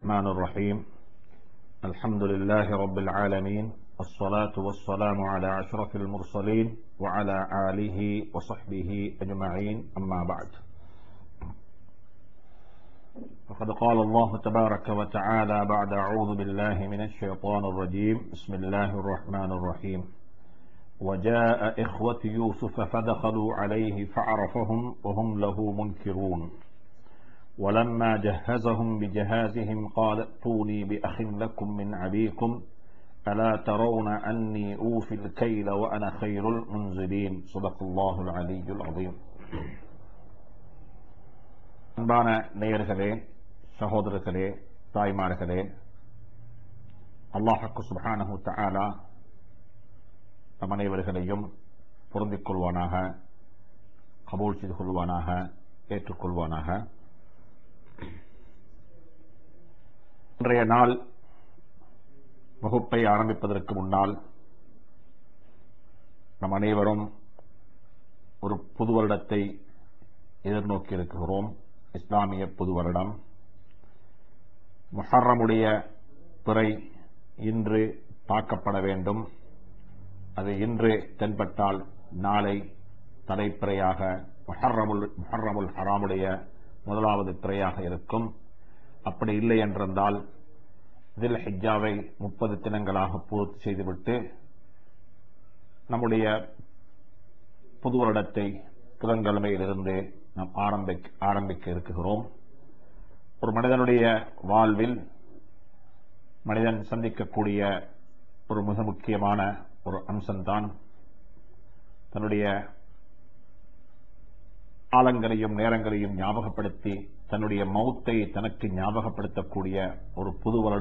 الرحمن الرحيم الحمد لله رب العالمين الصلاة والسلام على أشرف المرسلين وعلى آله وصحبه أجمعين أما بعد فقد قال الله تبارك وتعالى بعد أعوذ بالله من الشيطان الرجيم بسم الله الرحمن الرحيم وجاء إخوة يوسف فدخلوا عليه فعرفهم وهم له منكرون ولما جهزهم بجهازهم قال ائتوني بأخ لكم من أبيكم ألا ترون أني أوفي الكيل وأنا خير المنزلين صدق الله العلي العظيم அன்பான நேயர்களே சகோதரர்களே தாய்மார்களே அல்லாஹக்கு சுபானஹு தஆலா நம் அனைவர்களையும் பொருந்திக் கொள்வானாக கபூல் செய்து கொள்வானாக ஏற்றுக்கொள்வானாக இன்றைய நாள் வகுப்பை ஆரம்பிப்பதற்கு முன்னால் நம் அனைவரும் ஒரு புது வருடத்தை எதிர்நோக்கி இருக்கிறோம் இஸ்லாமிய புது வருடம் முஹர்ரமுடைய பிறை இன்று தாக்கப்பட வேண்டும் அது இன்று தென்பட்டால் நாளை தலைப்பிறையாக முஹர்ரமுல் முஹர்ரமுல் ஹராமுடைய முதலாவது பிறையாக இருக்கும் அப்படி இல்லை என்றிருந்தால் தில் ஹிஜாவை முப்பது தினங்களாக பூர்த்தி செய்துவிட்டு நம்முடைய புது வருடத்தை புதன்கிழமையிலிருந்து நாம் ஆரம்பிக்க ஆரம்பிக்க இருக்கிறோம் ஒரு மனிதனுடைய வாழ்வில் மனிதன் சந்திக்கக்கூடிய ஒரு மிக முக்கியமான ஒரு அம்சம்தான் தன்னுடைய காலங்களையும் நேரங்களையும் ஞாபகப்படுத்தி தன்னுடைய மௌத்தை தனக்கு ஞாபகப்படுத்தக்கூடிய ஒரு புது வருட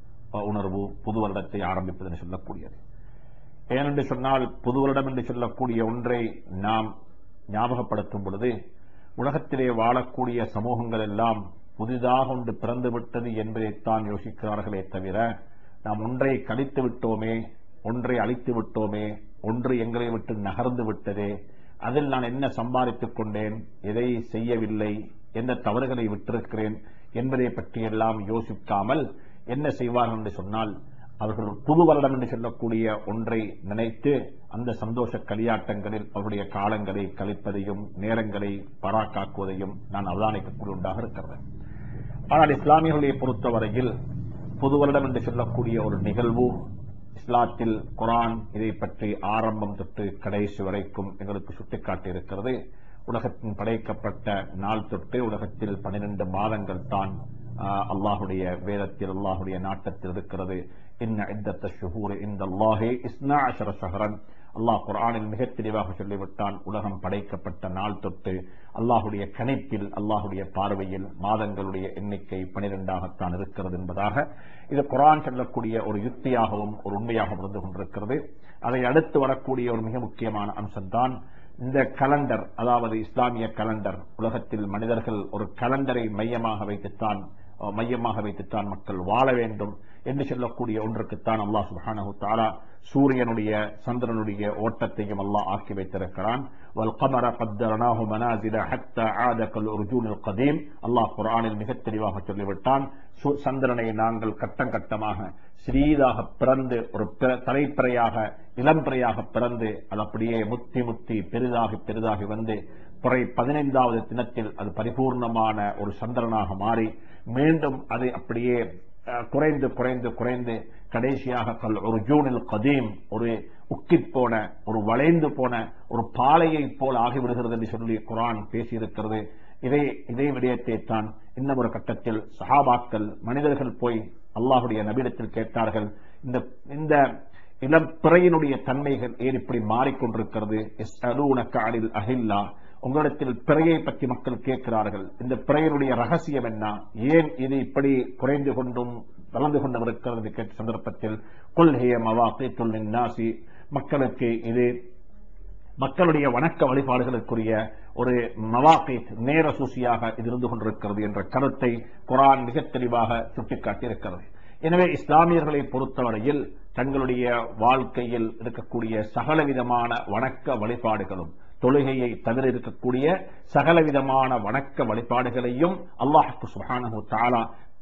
உணர்வு புது வருடத்தை ஆரம்பிப்பது என்று சொல்லக்கூடியது ஏனென்று சொன்னால் புது வருடம் என்று சொல்லக்கூடிய ஒன்றை நாம் ஞாபகப்படுத்தும் பொழுது உலகத்திலே வாழக்கூடிய சமூகங்கள் எல்லாம் புதிதாக ஒன்று பிறந்து விட்டது என்பதைத்தான் யோசிக்கிறார்களே தவிர நாம் ஒன்றை கழித்து விட்டோமே ஒன்றை அழித்து விட்டோமே ஒன்று எங்களை விட்டு நகர்ந்து விட்டதே அதில் நான் என்ன சம்பாதித்துக் கொண்டேன் எதை செய்யவில்லை எந்த தவறுகளை விட்டிருக்கிறேன் என்பதை பற்றியெல்லாம் யோசிக்காமல் என்ன செய்வார்கள் என்று சொன்னால் அவர்கள் புது வருடம் என்று சொல்லக்கூடிய ஒன்றை நினைத்து அந்த சந்தோஷ களியாட்டங்களில் அவருடைய காலங்களை கழிப்பதையும் நேரங்களை பராக்காக்குவதையும் நான் அவதானிக்கக்கூடிய ஒன்றாக இருக்கிறது ஆனால் இஸ்லாமியர்களை பொறுத்தவரையில் புது வருடம் என்று சொல்லக்கூடிய ஒரு நிகழ்வு இஸ்லாத்தில் குரான் இதை பற்றி ஆரம்பம் தொட்டு கடைசி வரைக்கும் எங்களுக்கு சுட்டிக்காட்டி இருக்கிறது உலகத்தின் படைக்கப்பட்ட நாள் தொட்டு உலகத்தில் பனிரெண்டு மாதங்கள் தான் அல்லாஹுடைய வேதத்தில் அல்லாஹுடைய நாட்டத்தில் இருக்கிறது இன்ன இத்தத்த ஷுஹூர் இந்த அல்லாஹே இஸ்னா அஷர ஷஹரன் அல்லாஹ் குரானில் மிக தெளிவாக சொல்லிவிட்டான் உலகம் படைக்கப்பட்ட நாள் தொட்டு அல்லாஹுடைய கணிப்பில் அல்லாஹுடைய பார்வையில் மாதங்களுடைய எண்ணிக்கை பனிரெண்டாகத்தான் இருக்கிறது என்பதாக இது குரான் சொல்லக்கூடிய ஒரு யுக்தியாகவும் ஒரு உண்மையாகவும் இருந்து கொண்டிருக்கிறது அதை அடுத்து வரக்கூடிய ஒரு மிக முக்கியமான அம்சம்தான் இந்த கலண்டர் அதாவது இஸ்லாமிய கலண்டர் உலகத்தில் மனிதர்கள் ஒரு கலண்டரை மையமாக வைத்துத்தான் மையமாக வைத்துத்தான் மக்கள் வாழ வேண்டும் என்று சொல்லக்கூடிய ஒன்றுக்குத்தான் அல்லாஹ் சுபானு தாலா சூரியனுடைய சந்திரனுடைய ஓட்டத்தையும் அல்லாஹ் ஆக்கி வைத்திருக்கிறான் والقمر قدرناه منازل حتى عاد كالأرجون القديم அல்லாஹ் குர்ஆனில் மிக தெளிவாக சொல்லிவிட்டான் சந்திரனை நாங்கள் கட்டம் கட்டமாக சிறிதாக பிறந்து ஒரு தலைப்பிறையாக இளம்பிறையாக பிறந்து அது அப்படியே முத்தி முத்தி பெரிதாகி பெரிதாகி வந்து பிறை பதினைந்தாவது தினத்தில் அது பரிபூர்ணமான ஒரு சந்திரனாக மாறி மீண்டும் அது அப்படியே குறைந்து குறைந்து குறைந்து கடைசியாக கல் ஒரு ஜூனில் கதீம் ஒரு உக்கிப் போன ஒரு வளைந்து போன ஒரு பாலையை போல் ஆகிவிடுகிறது என்று சொல்லி குரான் பேசியிருக்கிறது இதை இதே விடயத்தை தான் இன்னும் ஒரு கட்டத்தில் சஹாபாக்கள் மனிதர்கள் போய் அல்லாஹுடைய நபீடத்தில் கேட்டார்கள் இந்த இந்த இளம் பிறையினுடைய தன்மைகள் ஏன் இப்படி மாறிக்கொண்டிருக்கிறது அஹில்லா உங்களிடத்தில் பிறையை பற்றி மக்கள் கேட்கிறார்கள் இந்த பிறையினுடைய ரகசியம் என்ன ஏன் இது இப்படி குறைந்து கொண்டும் வளர்ந்து கொண்டும் இருக்கிறது கேட்ட சந்தர்ப்பத்தில் கொள்கைய மவாக்கை நாசி மக்களுக்கு இது மக்களுடைய வணக்க வழிபாடுகளுக்குரிய ஒரு மவாக்கை நேர சூசியாக இது இருந்து கொண்டிருக்கிறது என்ற கருத்தை குரான் மிக தெளிவாக சுட்டிக்காட்டி இருக்கிறது எனவே இஸ்லாமியர்களை பொறுத்தவரையில் தங்களுடைய வாழ்க்கையில் இருக்கக்கூடிய சகலவிதமான வணக்க வழிபாடுகளும் தொழுகையை தவிர இருக்கக்கூடிய சகலவிதமான வணக்க வழிபாடுகளையும் அல்லாஹுக்கு சுஹானஹு தாலா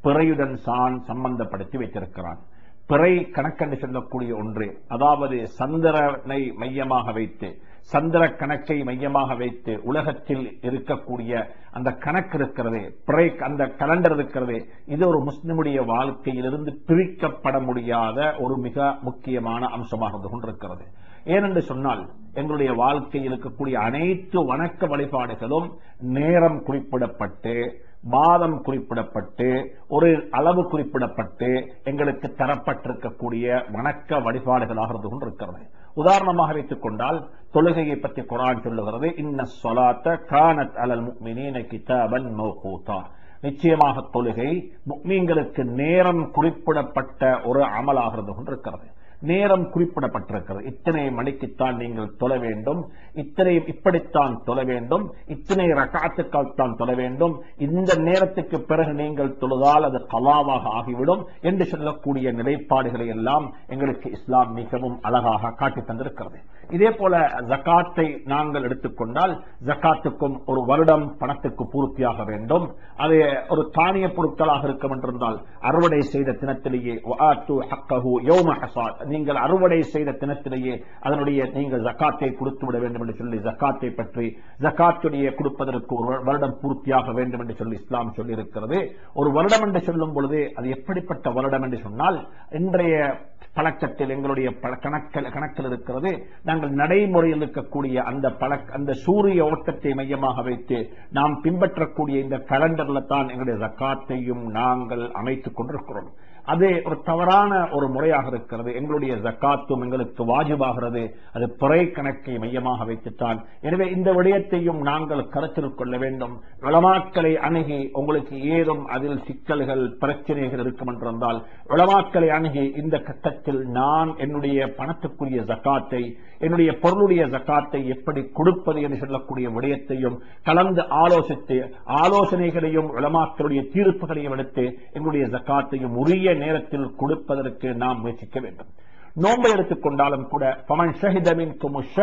பிறையுடன் சான் சம்பந்தப்படுத்தி வைத்திருக்கிறான் பிறை கணக்கென்று சொல்லக்கூடிய ஒன்று அதாவது சந்திரனை மையமாக வைத்து சந்திர கணக்கை மையமாக வைத்து உலகத்தில் இருக்கக்கூடிய அந்த கணக்கு இருக்கிறது பிறை அந்த கலண்டர் இருக்கிறது இது ஒரு முஸ்லிமுடைய வாழ்க்கையிலிருந்து பிரிக்கப்பட முடியாத ஒரு மிக முக்கியமான அம்சமாக இருந்து கொண்டிருக்கிறது ஏனென்று சொன்னால் எங்களுடைய வாழ்க்கையில் இருக்கக்கூடிய அனைத்து வணக்க வழிபாடுகளும் நேரம் குறிப்பிடப்பட்டு மாதம் குறிப்பிடப்பட்டு ஒரு அளவு குறிப்பிடப்பட்டு எங்களுக்கு தரப்பட்டிருக்கக்கூடிய வணக்க வழிபாடுகளாக இருந்து கொண்டிருக்கிறது உதாரணமாக வைத்துக் கொண்டால் தொழுகையை பற்றி குரான் சொல்லுகிறது இன்ன சொலாத்த கானத் அலல் முக்மினீன கிதாபன் மௌகூதா நிச்சயமாக தொழுகை முக்மீன்களுக்கு நேரம் குறிப்பிடப்பட்ட ஒரு அமலாக இருந்து கொண்டிருக்கிறது நேரம் குறிப்பிடப்பட்டிருக்கிறது இத்தனை மணிக்குத்தான் நீங்கள் தொழ வேண்டும் இத்தனை இப்படித்தான் தொழ வேண்டும் இத்தனை ரகாத்துக்கால் தான் தொழ வேண்டும் இந்த நேரத்துக்கு பிறகு நீங்கள் தொழுதால் அது கலாவாக ஆகிவிடும் என்று சொல்லக்கூடிய நிலைப்பாடுகளை எல்லாம் எங்களுக்கு இஸ்லாம் மிகவும் அழகாக காட்டி தந்திருக்கிறது இதே போல ஜக்காத்தை நாங்கள் எடுத்துக்கொண்டால் ஜக்காத்துக்கும் ஒரு வருடம் பணத்துக்கு பூர்த்தியாக வேண்டும் அது ஒரு தானிய பொருட்களாக இருக்கும் என்றிருந்தால் அறுவடை செய்த தினத்திலேயே வஆத்து ஹக்கஹு யௌம ஹசாத் நீங்கள் அறுவடை செய்த தினத்திலேயே அதனுடைய நீங்கள் ஜக்காத்தை கொடுத்து விட வேண்டும் என்று சொல்லி ஜக்காத்தை பற்றி ஜக்காத்துடைய கொடுப்பதற்கு ஒரு வருடம் பூர்த்தியாக வேண்டும் என்று சொல்லி இஸ்லாம் சொல்லி இருக்கிறது ஒரு வருடம் என்று சொல்லும் பொழுது அது எப்படிப்பட்ட வருடம் என்று சொன்னால் இன்றைய பழக்கத்தில் எங்களுடைய பல கணக்கில் கணக்கில் இருக்கிறது நாங்கள் நடைமுறையில் இருக்கக்கூடிய அந்த பழக்க அந்த சூரிய ஓட்டத்தை மையமாக வைத்து நாம் பின்பற்றக்கூடிய இந்த கலண்டர்ல தான் எங்களுடைய ஜக்காத்தையும் நாங்கள் அமைத்துக் கொண்டிருக்கிறோம் அது ஒரு தவறான ஒரு முறையாக இருக்கிறது எங்களுடைய ஜக்காத்தும் எங்களுக்கு வாஜிபாகிறது அது பிறை கணக்கை மையமாக வைத்துத்தான் எனவே இந்த விடயத்தையும் நாங்கள் கருத்தில் கொள்ள வேண்டும் விளமாக்களை அணுகி உங்களுக்கு ஏதும் அதில் சிக்கல்கள் பிரச்சனைகள் இருக்கும் என்றிருந்தால் விளமாக்களை அணுகி இந்த கட்டத்தில் நான் என்னுடைய பணத்துக்குரிய ஜக்காத்தை என்னுடைய பொருளுடைய ஜக்காத்தை எப்படி கொடுப்பது என்று சொல்லக்கூடிய விடயத்தையும் கலந்து ஆலோசித்து ஆலோசனைகளையும் உளமாக்களுடைய தீர்ப்புகளையும் எடுத்து எங்களுடைய ஜக்காத்தையும் உரிய நேரத்தில் கொடுப்பதற்கு நாம் முயற்சிக்க வேண்டும் நோன்பை எடுத்துக்கொண்டாலும் கூட பமன் ஷஹிதமின்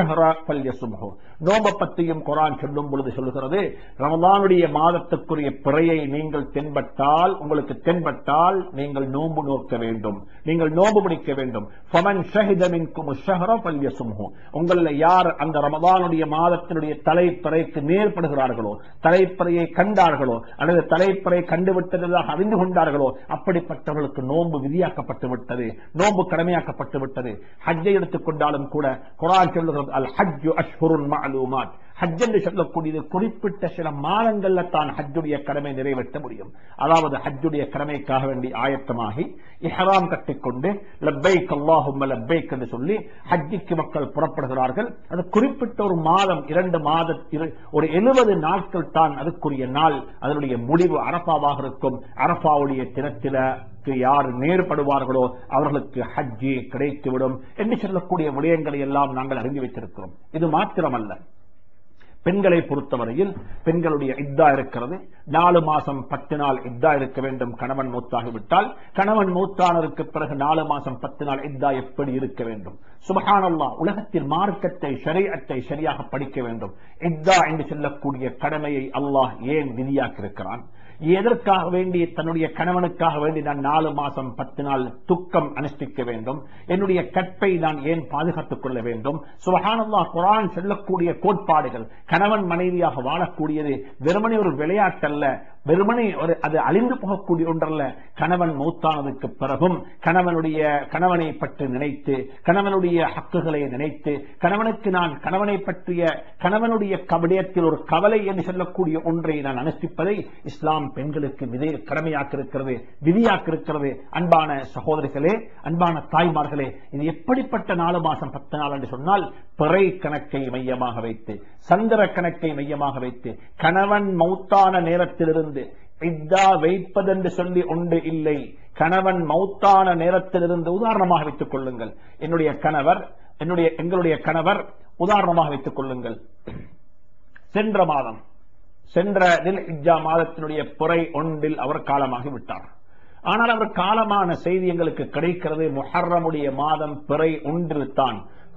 நோம்ப பத்தியும் குரான் சொல்லும் பொழுது சொல்லுகிறது ரமதானுடைய மாதத்துக்குரிய பிறையை நீங்கள் தென்பட்டால் உங்களுக்கு தென்பட்டால் நீங்கள் நோன்பு நோக்க வேண்டும் நீங்கள் நோன்பு பிடிக்க வேண்டும் பமன் ஷஹிதமின் உங்களில் யார் அந்த ரமதானுடைய மாதத்தினுடைய தலைப்பிறைக்கு நேர்படுகிறார்களோ தலைப்பிறையை கண்டார்களோ அல்லது தலைப்பிறை கண்டுவிட்டதாக அறிந்து கொண்டார்களோ அப்படிப்பட்டவர்களுக்கு நோன்பு விதியாக்கப்பட்டு விட்டது நோன்பு கடமையாக்கப்பட்டு விட்டது ஹஜ்ஜை எடுத்துக்கொண்டாலும் கூட குரான் சொல்லுகிறது அல் ஹஜ்ஜு அஷ்ஹுருன் மஅலூமாத் ஹஜ் என்று சொல்லக்கூடியது குறிப்பிட்ட சில மாதங்கள்ல தான் ஹஜ்ஜுடைய கடமை நிறைவேற்ற முடியும் அதாவது ஹஜ்ஜுடைய கடமைக்காக வேண்டி ஆயத்தமாகி இஹராம் கட்டிக்கொண்டு லப்பைக் அல்லாஹும் லப்பைக் என்று சொல்லி ஹஜ்ஜிக்கு மக்கள் புறப்படுகிறார்கள் அது குறிப்பிட்ட ஒரு மாதம் இரண்டு மாத ஒரு எழுபது நாட்கள் தான் அதுக்குரிய நாள் அதனுடைய முடிவு அரபாவாக இருக்கும் அரபாவுடைய தினத்தில யார் நேர்படுவார்களோ அவர்களுக்கு ஹஜ்ஜி கிடைத்துவிடும் என்று சொல்லக்கூடிய விடயங்களை எல்லாம் நாங்கள் அறிந்து வைத்திருக்கிறோம் இது மாத்திரமல்ல பெண்களை பொறுத்தவரையில் பெண்களுடைய இத்தா இருக்கிறது நாலு மாசம் பத்து நாள் இத்தா இருக்க வேண்டும் கணவன் மூத்தாகிவிட்டால் கணவன் மூத்தானதற்கு பிறகு நாலு மாசம் பத்து நாள் இத்தா எப்படி இருக்க வேண்டும் சுபஹானல்லா உலகத்தில் மார்க்கத்தை ஷரியத்தை சரியாக படிக்க வேண்டும் இத்தா என்று சொல்லக்கூடிய கடமையை அல்லாஹ் ஏன் விதியாக்கியிருக்கிறான் எதற்காக வேண்டி தன்னுடைய கணவனுக்காக வேண்டி நான் நாலு மாசம் பத்து நாள் துக்கம் அனுஷ்டிக்க வேண்டும் என்னுடைய கற்பை நான் ஏன் பாதுகாத்துக் கொள்ள வேண்டும் சுபஹானல்லா குரான் சொல்லக்கூடிய கோட்பாடுகள் கணவன் மனைவியாக வாழக்கூடியது வெறுமனே ஒரு விளையாட்டல்ல வெறுமனே ஒரு அது அழிந்து போகக்கூடிய ஒன்றல்ல கணவன் மூத்தானதுக்கு பிறகும் கணவனுடைய கணவனை பற்றி நினைத்து கணவனுடைய ஹக்குகளை நினைத்து கணவனுக்கு நான் கணவனை பற்றிய கணவனுடைய கவிடயத்தில் ஒரு கவலை என்று சொல்லக்கூடிய ஒன்றை நான் அனுஷ்டிப்பதை இஸ்லாம் பெண்களுக்கு விதை கடமையாக்கிருக்கிறது விதியாக்கிருக்கிறது அன்பான சகோதரிகளே அன்பான தாய்மார்களே இது எப்படிப்பட்ட நாலு மாசம் பத்து நாள் என்று சொன்னால் பிறை கணக்கை மையமாக வைத்து சந்திர கணக்கை மையமாக வைத்து கணவன் மௌத்தான நேரத்திலிருந்து இத்தா வைப்பதென்று சொல்லி ஒன்று இல்லை கணவன் மௌத்தான நேரத்திலிருந்து உதாரணமாக வைத்துக் கொள்ளுங்கள் என்னுடைய கணவர் என்னுடைய எங்களுடைய கணவர் உதாரணமாக வைத்துக் கொள்ளுங்கள் சென்ற மாதம் சென்ற தில் இஜா மாதத்தினுடைய புறை ஒன்றில் அவர் காலமாகி விட்டார் ஆனால் அவர் காலமான செய்தி எங்களுக்கு கிடைக்கிறது முஹர்ரமுடைய மாதம் பிறை ஒன்றில் தான்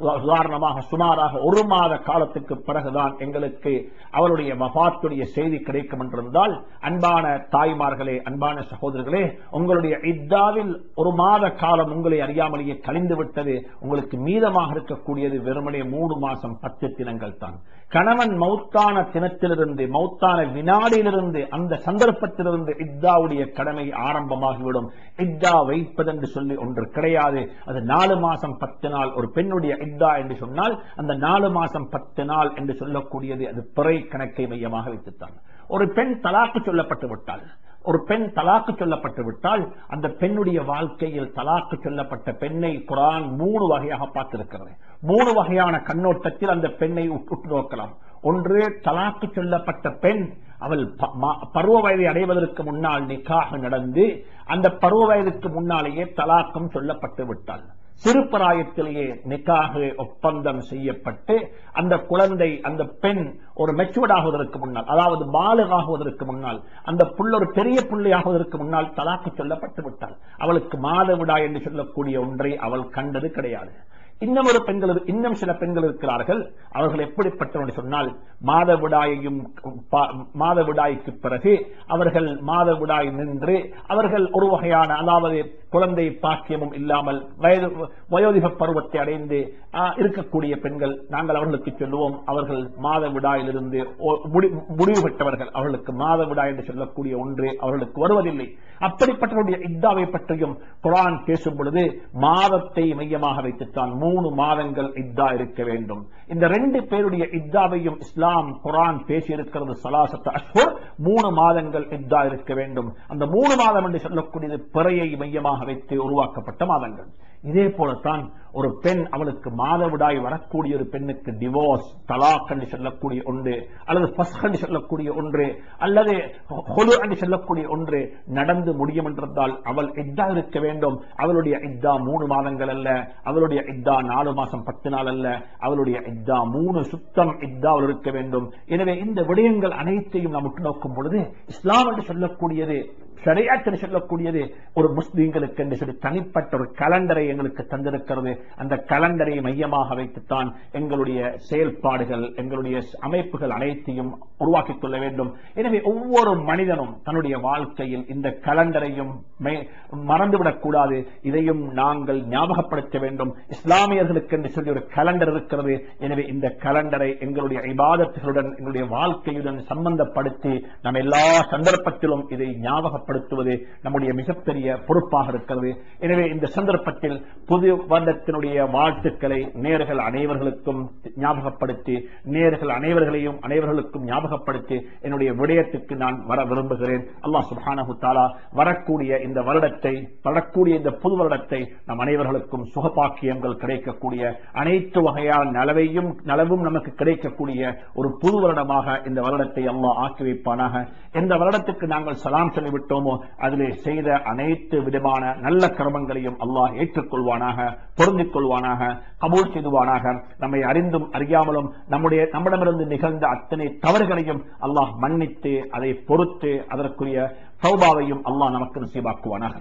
உதாரணமாக சுமாராக ஒரு மாத காலத்துக்கு பிறகுதான் எங்களுக்கு அவருடைய வபாத்துடைய செய்தி கிடைக்கும் என்றிருந்தால் அன்பான தாய்மார்களே அன்பான சகோதரர்களே உங்களுடைய இத்தாவில் ஒரு மாத காலம் உங்களை அறியாமலேயே கழிந்து விட்டது உங்களுக்கு மீதமாக இருக்கக்கூடியது வெறுமனே மூணு மாசம் பத்து தினங்கள் தான் கணவன் மௌத்தான தினத்திலிருந்து மௌத்தான வினாடியிலிருந்து அந்த சந்தர்ப்பத்திலிருந்து இத்தாவுடைய கடமை ஆரம்பமாகிவிடும் இத்தா வைப்பதென்று சொல்லி ஒன்று கிடையாது அது நாலு மாசம் பத்து நாள் ஒரு பெண்ணுடைய இத்தா என்று சொன்னால் அந்த நாலு மாசம் பத்து நாள் என்று சொல்லக்கூடியது அது பிறை கணக்கை மையமாக வைத்துத்தான் ஒரு பெண் தலாக்கு சொல்லப்பட்டு விட்டால் ஒரு பெண் தலாக்கு சொல்லப்பட்டு விட்டால் அந்த பெண்ணுடைய வாழ்க்கையில் தலாக்கு சொல்லப்பட்ட பெண்ணை குரான் மூணு வகையாக பார்த்திருக்கிறது மூணு வகையான கண்ணோட்டத்தில் அந்த பெண்ணை உற்று நோக்கலாம் ஒன்று தலாக்கு சொல்லப்பட்ட பெண் அவள் ப- ம- பருவ வயதை அடைவதற்கு முன்னால் நிக்காக நடந்து அந்த பருவ வயதுக்கு முன்னாலேயே தலாக்கம் சொல்லப்பட்டு விட்டாள் சிறு பிராயத்திலேயே நிக்காக ஒப்பந்தம் செய்யப்பட்டு அந்த குழந்தை அந்த பெண் ஒரு மெச்சூர்ட் ஆகுவதற்கு முன்னால் அதாவது பாலகாகுவதற்கு முன்னால் அந்த புள்ள ஒரு பெரிய பிள்ளையாகுவதற்கு முன்னால் தலாக்கு சொல்லப்பட்டு விட்டாள் அவளுக்கு மாதவிடா என்று சொல்லக்கூடிய ஒன்றை அவள் கண்டது கிடையாது இன்னும் ஒரு பெண்கள் இரு- இன்னும் சில பெண்கள் இருக்கிறார்கள் அவர்கள் எப்படிப்பட்டவர்கள் சொன்னால் மாதவிடாயையும் பா- மாதவிடாய்க்கு பிறகு அவர்கள் மாதவிடாய் நின்று அவர்கள் ஒரு வகையான அதாவது குழந்தை பாக்கியமும் இல்லாமல் வயது வயோதிக பருவத்தை அடைந்து ஆ, இருக்கக்கூடிய பெண்கள் நாங்கள் அவர்களுக்கு சொல்லுவோம் அவர்கள் மாதவிடாயிலிருந்து ஓ- முடி- முடிவு பெற்றவர்கள் அவர்களுக்கு மாதவிடாய் என்று சொல்லக்கூடிய ஒன்று அவர்களுக்கு வருவதில்லை அப்படிப்பட்டவருடைய இத்தாவை பற்றியும் குரான் பேசும் பொழுது மாதத்தை மையமாக வைத்துத்தான் மூணு மாதங்கள் இத்தா இருக்க வேண்டும் இந்த ரெண்டு பேருடைய இத்தாவையும் இஸ்லாம் குரான் பேசியிருக்கிறது சலாசத்து அஷ்ஹுர் மூணு மாதங்கள் இத்தா இருக்க வேண்டும் அந்த மூணு மாதம் என்று சொல்லக்கூடியது பிறையை மையமாக வைத்து உருவாக்கப்பட்ட மாதங்கள் இதே போலத்தான் ஒரு பெண் அவளுக்கு மாதவிடாய் வரக்கூடிய ஒரு பெண்ணுக்கு டிவோர்ஸ் தலாக் என்று சொல்லக்கூடிய ஒன்று அல்லது ஃபஸ்க் என்று சொல்லக்கூடிய ஒன்று அல்லது ஹொலு என்று சொல்லக்கூடிய ஒன்று நடந்து முடியும் என்றிருந்தால் அவள் இத்தா இருக்க வேண்டும் அவளுடைய இத்தா மூணு மாதங்கள் அல்ல அவளுடைய இத்தா நாலு மாசம் பத்து நாள் அல்ல அவளுடைய இத்தா மூணு சுத்தம் இத்தா இருக்க வேண்டும் எனவே இந்த விடயங்கள் அனைத்தையும் நாம் உற்று நோக்கும் பொழுது இஸ்லாம் என்று சொல்லக்கூடியது ஷரியாத் என்று சொல்லக்கூடியது ஒரு முஸ்லீம்களுக்கு என்று சொல்லி தனிப்பட்ட ஒரு கலண்டரை எங்களுக்கு தந்திருக்கிறது அந்த கலண்டரை மையமாக வைத்துத்தான் எங்களுடைய செயல்பாடுகள் எங்களுடைய அமைப்புகள் அனைத்தையும் உருவாக்கிக் கொள்ள வேண்டும் எனவே ஒவ்வொரு மனிதனும் தன்னுடைய வாழ்க்கையில் இந்த கலண்டரையும் மே- மறந்துவிடக் கூடாது இதையும் நாங்கள் ஞாபகப்படுத்த வேண்டும் இஸ்லாமியர்களுக்கு என்று சொல்லி ஒரு கலண்டர் இருக்கிறது எனவே இந்த கலண்டரை எங்களுடைய இபாதத்துகளுடன் எங்களுடைய வாழ்க்கையுடன் சம்பந்தப்படுத்தி நாம் எல்லா சந்தர்ப்பத்திலும் இதை ஞாபகப்படுத்துவது நம்முடைய மிகப்பெரிய பொறுப்பாக இருக்கிறது எனவே இந்த சந்தர்ப்பத்தில் புது வருடத்தினுடைய வாழ்த்துக்களை நேர்கள் அனைவர்களுக்கும் ஞாபகப்படுத்தி நேர்கள் அனைவர்களையும் அனைவர்களுக்கும் ஞாபகப்படுத்தி என்னுடைய விடயத்துக்கு நான் வர விரும்புகிறேன் அல்லாஹ் சுப்ஹானஹு தஆலா வரக்கூடிய இந்த வருடத்தை வரக்கூடிய இந்த புது வருடத்தை நம் அனைவர்களுக்கும் சுகபாக்கியங்கள் கிடைக்கக்கூடிய அனைத்து வகையான நலவையும் நலவும் நமக்கு கிடைக்கக்கூடிய ஒரு புது வருடமாக இந்த வருடத்தை அல்லாஹ் ஆக்கி வைப்பானாக எந்த வருடத்துக்கு நாங்கள் சலாம் சொல்லிவிட்டோமோ அதிலே செய்த அனைத்து விதமான நல்ல கர்மங்களையும் அல்லாஹ் ஏற்றுக்கொள்வானாக பொருந்திக் கொள்வானாக கபூல் செய்துவானாக நம்மை அறிந்தும் அறியாமலும் நம்முடைய நம்மிடமிருந்து நிகழ்ந்த அத்தனை தவறுகளையும் அல்லாஹ் மன்னித்து அதை பொறுத்து அதற்குரிய சௌபாவையும் அல்லாஹ் நமக்கு நசீபாக்குவானாக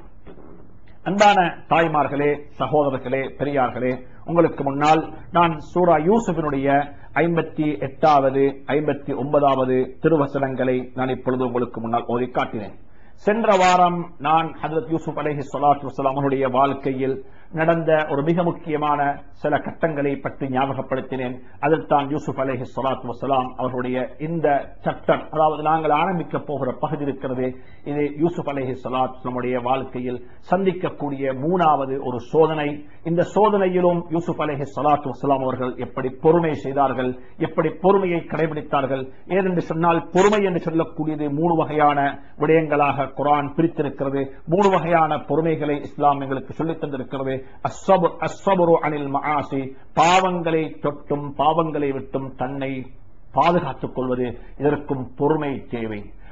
அன்பான தாய்மார்களே சகோதரர்களே பெரியார்களே உங்களுக்கு முன்னால் நான் சூரா யூசுஃபினுடைய ஐம்பத்தி எட்டாவது ஐம்பத்தி ஒன்பதாவது திருவசனங்களை நான் இப்பொழுது உங்களுக்கு முன்னால் ஓதி காட்டினேன் சென்ற வாரம் நான் ஹஜரத் யூசுப் அலைஹி ஸலாத்து வஸலாம் அவருடைய வாழ்க்கையில் நடந்த ஒரு மிக முக்கியமான சில கட்டங்களை பற்றி ஞாபகப்படுத்தினேன் அதில் தான் யூசுப் அலைஹி ஸலாத்து வஸலாம் அவர்களுடைய இந்த சட்டம் அதாவது நாங்கள் ஆரம்பிக்க போகிற பகுதி இருக்கிறது இது யூசுப் அலைஹி ஸலாத் நம்முடைய வாழ்க்கையில் சந்திக்கக்கூடிய மூணாவது ஒரு சோதனை இந்த சோதனையிலும் யூசுப் அலைஹி ஸலாத்து வஸலாம் அவர்கள் எப்படி பொறுமை செய்தார்கள் எப்படி பொறுமையை கடைபிடித்தார்கள் ஏனென்று சொன்னால் பொறுமை என்று சொல்லக்கூடியது மூணு வகையான விடயங்களாக குரான் பிரித்திருக்கிறது மூணு வகையான பொறுமைகளை இஸ்லாம் எங்களுக்கு சொல்லித் தந்திருக்கிறது அஸ்ஸபு- அஸ்ஸபுரு அனில் மஆசி பாவங்களை தொட்டும் பாவங்களை விட்டும் தன்னை பாதுகாத்துக் கொள்வது இதற்கும் பொறுமை தேவை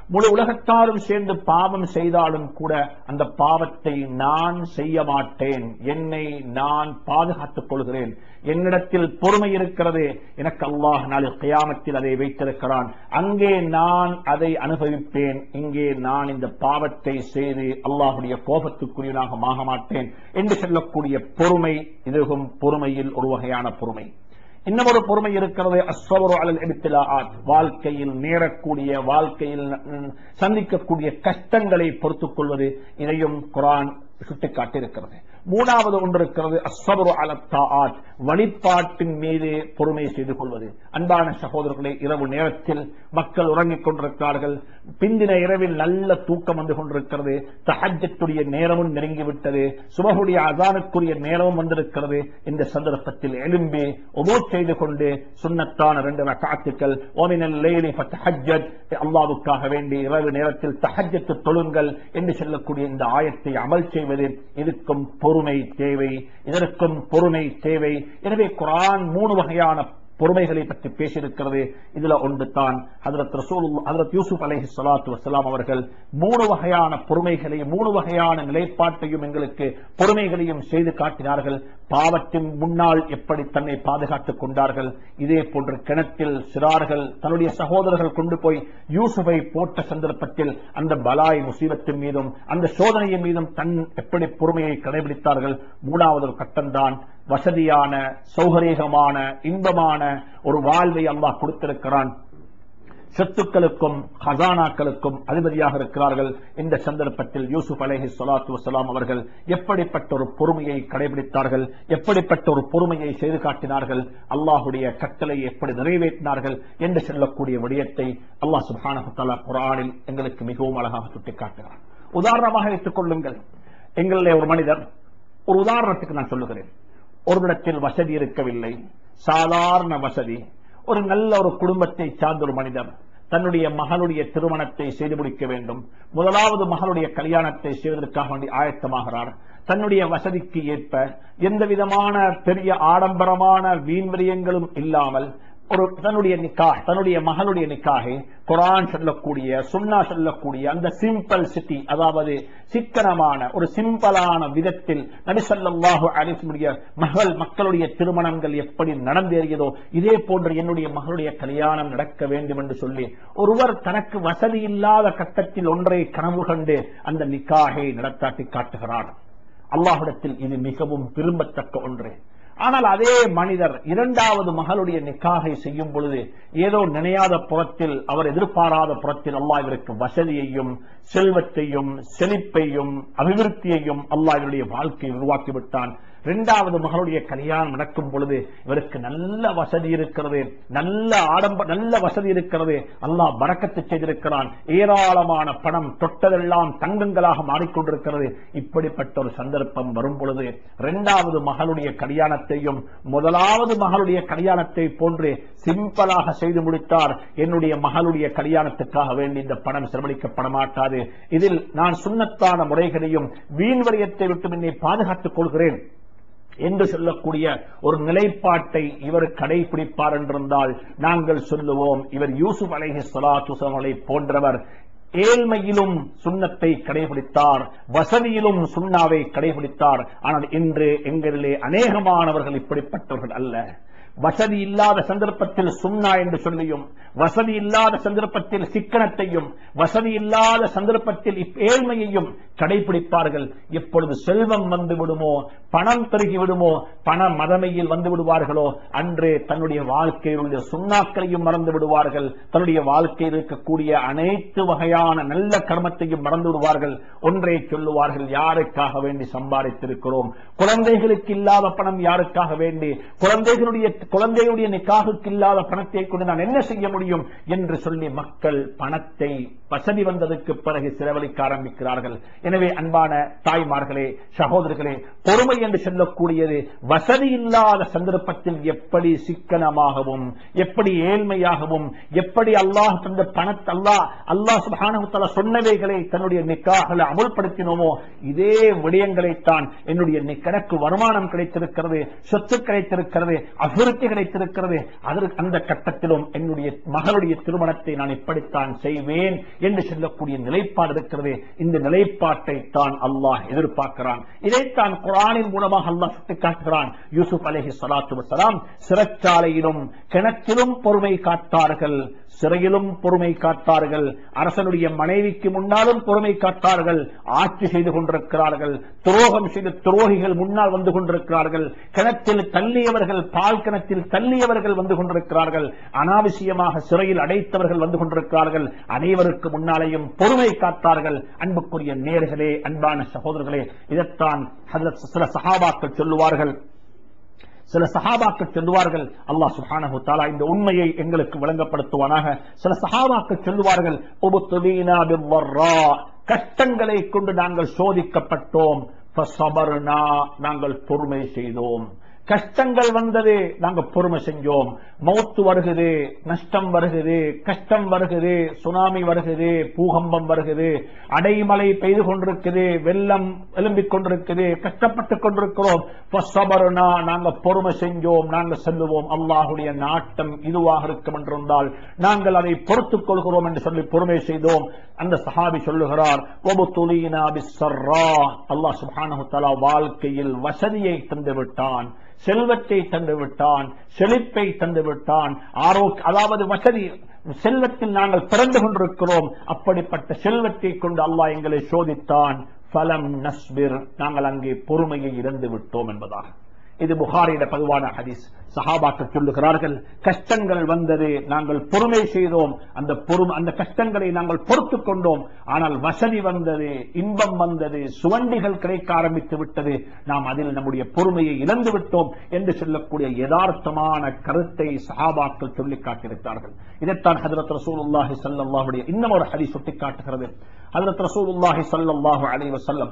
முழு உலகத்தாரும் சேர்ந்து பாவம் செய்தாலும் கூட அந்த பாவத்தை நான் செய்ய மாட்டேன் என்னை நான் பாதுகாத்துக் கொள்கிறேன் என்னிடத்தில் பொறுமை இருக்கிறது எனக்கு அல்லாஹ் நாளை கியாமத்தில் அதை வைத்திருக்கிறான் அங்கே நான் அதை அனுபவிப்பேன் இங்கே நான் இந்த பாவத்தை செய்து அல்லாஹுடைய கோபத்துக்குரியனாக ஆக மாட்டேன் என்று சொல்லக்கூடிய பொறுமை இதுவும் பொறுமையில் ஒரு வகையான பொறுமை இன்னமொரு பொறுமை இருக்கிறது அஸ்வரு அலல் இப்திலாஆத் வாழ்க்கையில் நேரக்கூடிய வாழ்க்கையில் ம், சந்திக்கக்கூடிய கஷ்டங்களை பொறுத்துக் கொள்வது இதையும் குரான் சுட்டிக்காட்டியிருக்கிறது மூணாவது ஒன்று இருக்கிறது அஸ்வரு அலத்தாத் வழிபாட்டின் மீது பொறுமை செய்து கொள்வது அன்பான சகோதரர்களே இரவு நேரத்தில் மக்கள் உறங்கிக் கொண்டிருக்கிறார்கள் பிந்தின இரவில் நல்ல தூக்கம் வந்து கொண்டிருக்கிறது தஹஜத்துடைய நேரமும் நெருங்கிவிட்டது சுபகுடைய அதானுக்குரிய நேரமும் வந்திருக்கிறது இந்த சந்தர்ப்பத்தில் எழும்பி உதோ செய்து கொண்டு சுன்னத்தான ரெண்டு ரக்காத்துக்கள் ஓமினல் லேலி ஃபத்தஹஜ்ஜத் அல்லாஹ்வுக்காக வேண்டி இரவு நேரத்தில் தஹஜ்ஜத்து தொழுங்கள் என்று சொல்லக்கூடிய இந்த ஆயத்தை அமல் செய்வது இதுக்கும் பொறுமை தேவை இதற்கும் பொறுமை தேவை எனவே குர்ஆன் மூணு வகையான பொறுமைகளை பற்றி பேசியிருக்கிறது இதுல ஒன்று தான் ஹதரத் ரசூல் ஹதரத் யூசுப் அலைஹி ஸலாத்து வஸலாம் அவர்கள் மூணு வகையான பொறுமைகளையும் மூணு வகையான நிலைப்பாட்டையும் எங்களுக்கு பொறுமைகளையும் செய்து காட்டினார்கள் பாவத்தின் முன்னால் எப்படி தன்னை பாதுகாத்துக் கொண்டார்கள் இதே போன்ற கிணத்தில் சிறார்கள் தன்னுடைய சகோதரர்கள் கொண்டு போய் யூசுஃபை போட்ட சந்தர்ப்பத்தில் அந்த பலாய் முசீபத்தின் மீதும் அந்த சோதனையின் மீதும் தன் எப்படி பொறுமையை கடைபிடித்தார்கள் மூணாவது ஒரு கட்டம்தான் வசதியான சௌகரியமான இன்பமான ஒரு வாழ்வை அல்லாஹ் கொடுத்திருக்கிறான் சொத்துக்களுக்கும் ஹசானாக்களுக்கும் அதிபதியாக இருக்கிறார்கள் இந்த சந்தர்ப்பத்தில் யூசுப் அலைஹி ஸலாத்து வஸலாம் அவர்கள் எப்படிப்பட்ட ஒரு பொறுமையை கடைபிடித்தார்கள் எப்படிப்பட்ட ஒரு பொறுமையை செய்து காட்டினார்கள் அல்லாஹுடைய கட்டளையை எப்படி நிறைவேற்றினார்கள் என்று சொல்லக்கூடிய விடயத்தை அல்லாஹ் சுப்ஹானஹு தஆலா குர்ஆனில் எங்களுக்கு மிகவும் அழகாக சுட்டிக்காட்டுகிறார் உதாரணமாக எடுத்துக் கொள்ளுங்கள் எங்களிலே ஒரு மனிதர் ஒரு உதாரணத்துக்கு நான் சொல்லுகிறேன் ஒருவிடத்தில் வசதி இருக்கவில்லை சாதாரண வசதி ஒரு நல்ல ஒரு குடும்பத்தை சார்ந்த ஒரு மனிதர் தன்னுடைய மகளுடைய திருமணத்தை செய்து முடிக்க வேண்டும் முதலாவது மகளுடைய கல்யாணத்தை செய்வதற்காக வேண்டி ஆயத்தமாகிறார் தன்னுடைய வசதிக்கு ஏற்ப எந்த விதமான பெரிய ஆடம்பரமான வீண்விரியங்களும் இல்லாமல் ஒரு தன்னுடைய நிக்கா தன்னுடைய மகளுடைய நிக்காகை குரான் சொல்லக்கூடிய சுன்னா சொல்லக்கூடிய அந்த சிம்பிள் சிட்டி அதாவது சிக்கனமான ஒரு சிம்பிளான விதத்தில் நபிசல்லாஹு அலிஸ்முடைய மகள் மக்களுடைய திருமணங்கள் எப்படி நடந்தேறியதோ இதே போன்று என்னுடைய மகளுடைய கல்யாணம் நடக்க வேண்டும் என்று சொல்லி ஒருவர் தனக்கு வசதி இல்லாத கட்டத்தில் ஒன்றை கனவு கண்டு அந்த நிக்காகை நடத்தாட்டி காட்டுகிறார் அல்லாஹ்விடத்தில் இது மிகவும் விரும்பத்தக்க ஒன்று ஆனால் அதே மனிதர் இரண்டாவது மகளுடைய நிக்காகை செய்யும் பொழுது ஏதோ நினையாத புறத்தில் அவர் எதிர்பாராத புறத்தில் அல்லாஹ் இவருக்கு வசதியையும் செல்வத்தையும் செழிப்பையும் அபிவிருத்தியையும் அல்லாஹ் இவருடைய வாழ்க்கையை உருவாக்கி விட்டான் இரண்டாவது மகளுடைய கல்யாணம் நடக்கும் பொழுது இவருக்கு நல்ல வசதி இருக்கிறது நல்ல ஆடம்ப நல்ல வசதி இருக்கிறது அல்லாஹ் பறக்கத்து செய்திருக்கிறான் ஏராளமான பணம் தொட்டதெல்லாம் தங்கங்களாக மாறிக்கொண்டிருக்கிறது இப்படிப்பட்ட ஒரு சந்தர்ப்பம் வரும் பொழுது இரண்டாவது மகளுடைய கல்யாணத்தையும் முதலாவது மகளுடைய கல்யாணத்தை போன்று சிம்பிளாக செய்து முடித்தார் என்னுடைய மகளுடைய கல்யாணத்துக்காக வேண்டி இந்த பணம் செலவழிக்கப்பட மாட்டாது இதில் நான் சுண்ணத்தான முறைகளையும் வீண் வரியத்தை விட்டு என்னை பாதுகாத்துக் கொள்கிறேன் என்று சொல்லக்கூடிய ஒரு நிலைப்பாட்டை இவர் கடைபிடிப்பார் என்றிருந்தால் நாங்கள் சொல்லுவோம் இவர் யூசுப் அலைஹி ஸலாத்து வஸலாமை போன்றவர் ஏழ்மையிலும் சுண்ணத்தை கடைபிடித்தார் வசதியிலும் சுண்ணாவை கடைபிடித்தார் ஆனால் இன்று எங்களிலே அநேகமானவர்கள் இப்படிப்பட்டவர்கள் அல்ல வசதி இல்லாத சந்தர்ப்பத்தில் சுண்ணா என்று சொல்லியும் வசதி இல்லாத சந்தர்ப்பத்தில் சிக்கனத்தையும் வசதி இல்லாத சந்தர்ப்பத்தில் இப் ஏழ்மையையும் கடைபிடிப்பார்கள் எப்பொழுது செல்வம் வந்து விடுமோ பணம் பெருகி விடுமோ பண மதமையில் வந்து விடுவார்களோ அன்று தன்னுடைய வாழ்க்கையில் உள்ள சுண்ணாக்களையும் மறந்து விடுவார்கள் தன்னுடைய வாழ்க்கையில் இருக்கக்கூடிய அனைத்து வகையான நல்ல கர்மத்தையும் மறந்து விடுவார்கள் ஒன்றை சொல்லுவார்கள் யாருக்காக வேண்டி சம்பாதித்திருக்கிறோம் குழந்தைகளுக்கு இல்லாத பணம் யாருக்காக வேண்டி குழந்தைகளுடைய குழந்தையுடைய நிக்காகுக்கு இல்லாத பணத்தை கொண்டு நான் என்ன செய்ய முடியும் என்று சொல்லி மக்கள் பணத்தை வசதி வந்ததற்கு பிறகு செலவழிக்க ஆரம்பிக்கிறார்கள் எனவே அன்பான தாய்மார்களே சகோதரர்களே பொறுமை என்று சொல்லக்கூடியது வசதி இல்லாத சந்தர்ப்பத்தில் எப்படி சிக்கனமாகவும் எப்படி ஏழ்மையாகவும் எப்படி அல்லாஹ் தந்த பணத்தை அல்லாஹ் அல்லாஹ் சுபானகுத்தலா சொன்னவைகளை தன்னுடைய நிக்காகளை அமுல்படுத்தினோமோ இதே விடயங்களைத்தான் என்னுடைய நி- கணக்கு வருமானம் கிடைத்திருக்கிறது சொத்து கிடைத்திருக்கிறது அபிவிருத்தி கிடைத்திருக்கிறது அதற்கு அந்த கட்டத்திலும் என்னுடைய மகளுடைய திருமணத்தை நான் இப்படித்தான் செய்வேன் என்று சொல்லக்கூடிய நிலைப்பாடு இருக்கிறது இந்த நிலைப்பாட்டை தான் அல்லாஹ் எதிர்பார்க்கிறான் இதைத்தான் குரானின் மூலமாக அல்லாஹ் சுட்டிக்காட்டுகிறான் யூசுப் அலைஹி ஸலாத்து வஸலாம் சிறைச்சாலையிலும் கிணற்றிலும் பொறுமை காட்டார்கள் சிறையிலும் பொறுமை காட்டார்கள் அரசனுடைய மனைவிக்கு முன்னாலும் பொறுமை காட்டார்கள் ஆட்சி செய்து கொண்டிருக்கிறார்கள் துரோகம் செய்த துரோகிகள் முன்னால் வந்து கொண்டிருக்கிறார்கள் கிணத்தில் தள்ளியவர்கள் பால் கிணத்தில் தள்ளியவர்கள் வந்து கொண்டிருக்கிறார்கள் அனாவசியமாக சிறையில் அடைத்தவர்கள் வந்து கொண்டிருக்கிறார்கள் அனைவருக்கு முன்னாலேயும் பொறுமை காத்தார்கள் அன்புக்குரிய நேர்களே அன்பான சகோதரர்களே இதைத்தான் ஹஜரத் சில சஹாபாக்கள் சொல்லுவார்கள் சில சஹாபாக்கள் சொல்லுவார்கள் அல்லாஹ் சுப்ஹானஹு தஆலா இந்த உண்மையை எங்களுக்கு விளங்கப்படுத்துவானாக சில சஹாபாக்கள் சொல்லுவார்கள் உபுத்துலீனா பிவ்வர்ரா கஷ்டங்களை கொண்டு நாங்கள் சோதிக்கப்பட்டோம் ஃபஸபர்னா நாங்கள் பொறுமை செய்தோம் கஷ்டங்கள் வந்தது நாங்க பொறுமை செஞ்சோம் மௌத்து வருகுது நஷ்டம் வருகுது கஷ்டம் வருகுது சுனாமி வருகுது பூகம்பம் வருகுது அடைமழை பெய்து கொண்டிருக்குது வெள்ளம் எழும்பிக் கொண்டிருக்குது கஷ்டப்பட்டுக் கொண்டிருக்கிறோம் ஃபஸ்ஸபர்னா நாங்க பொறுமை செஞ்சோம் நாங்க செல்லுவோம் அல்லாஹுடைய நாட்டம் இதுவாக இருக்கும் என்றிருந்தால் நாங்கள் அதை பொறுத்துக் கொள்கிறோம் என்று சொல்லி பொறுமை செய்தோம் அந்த சஹாபி சொல்லுகிறார் ஒபுத்துலீனா பிஸ்ஸர்ரா அல்லாஹ் சுப்ஹானஹு தஆலா வாழ்க்கையில் வசதியை தந்து விட்டான் செல்வத்தை தந்து விட்டான் செழிப்பை தந்து விட்டான் ஆரோக்கிய அதாவது வசதி செல்வத்தில் நாங்கள் பிறந்து கொண்டிருக்கிறோம் அப்படிப்பட்ட செல்வத்தை கொண்டு அல்லாஹ் எங்களை சோதித்தான் ஃபலம் நஸ்பிர் நாங்கள் அங்கே பொறுமையை இழந்து விட்டோம் என்பதாக இது புகாரிட பதிவான ஹதீஸ் சஹாபாக்கள் சொல்லுகிறார்கள் கஷ்டங்கள் வந்தது நாங்கள் பொறுமை செய்தோம் அந்த பொறுமை அந்த கஷ்டங்களை நாங்கள் பொறுத்துக் கொண்டோம் ஆனால் வசதி வந்தது இன்பம் வந்தது சுவண்டிகள் கிடைக்க ஆரம்பித்து விட்டது நாம் அதில் நம்முடைய பொறுமையை இழந்து விட்டோம் என்று சொல்லக்கூடிய யதார்த்தமான கருத்தை சஹாபாக்கள் சொல்லிக் காட்டியிருக்கிறார்கள் இதைத்தான் ஹதரத் ரசூலுல்லாஹி ஸல்லல்லாஹுடைய இன்னும் ஒரு ஹதீஸ் சுட்டிக் காட்டுகிறது ஹதரத் ரசூலுல்லாஹி ஸல்லல்லாஹு அலைஹி வஸல்லம்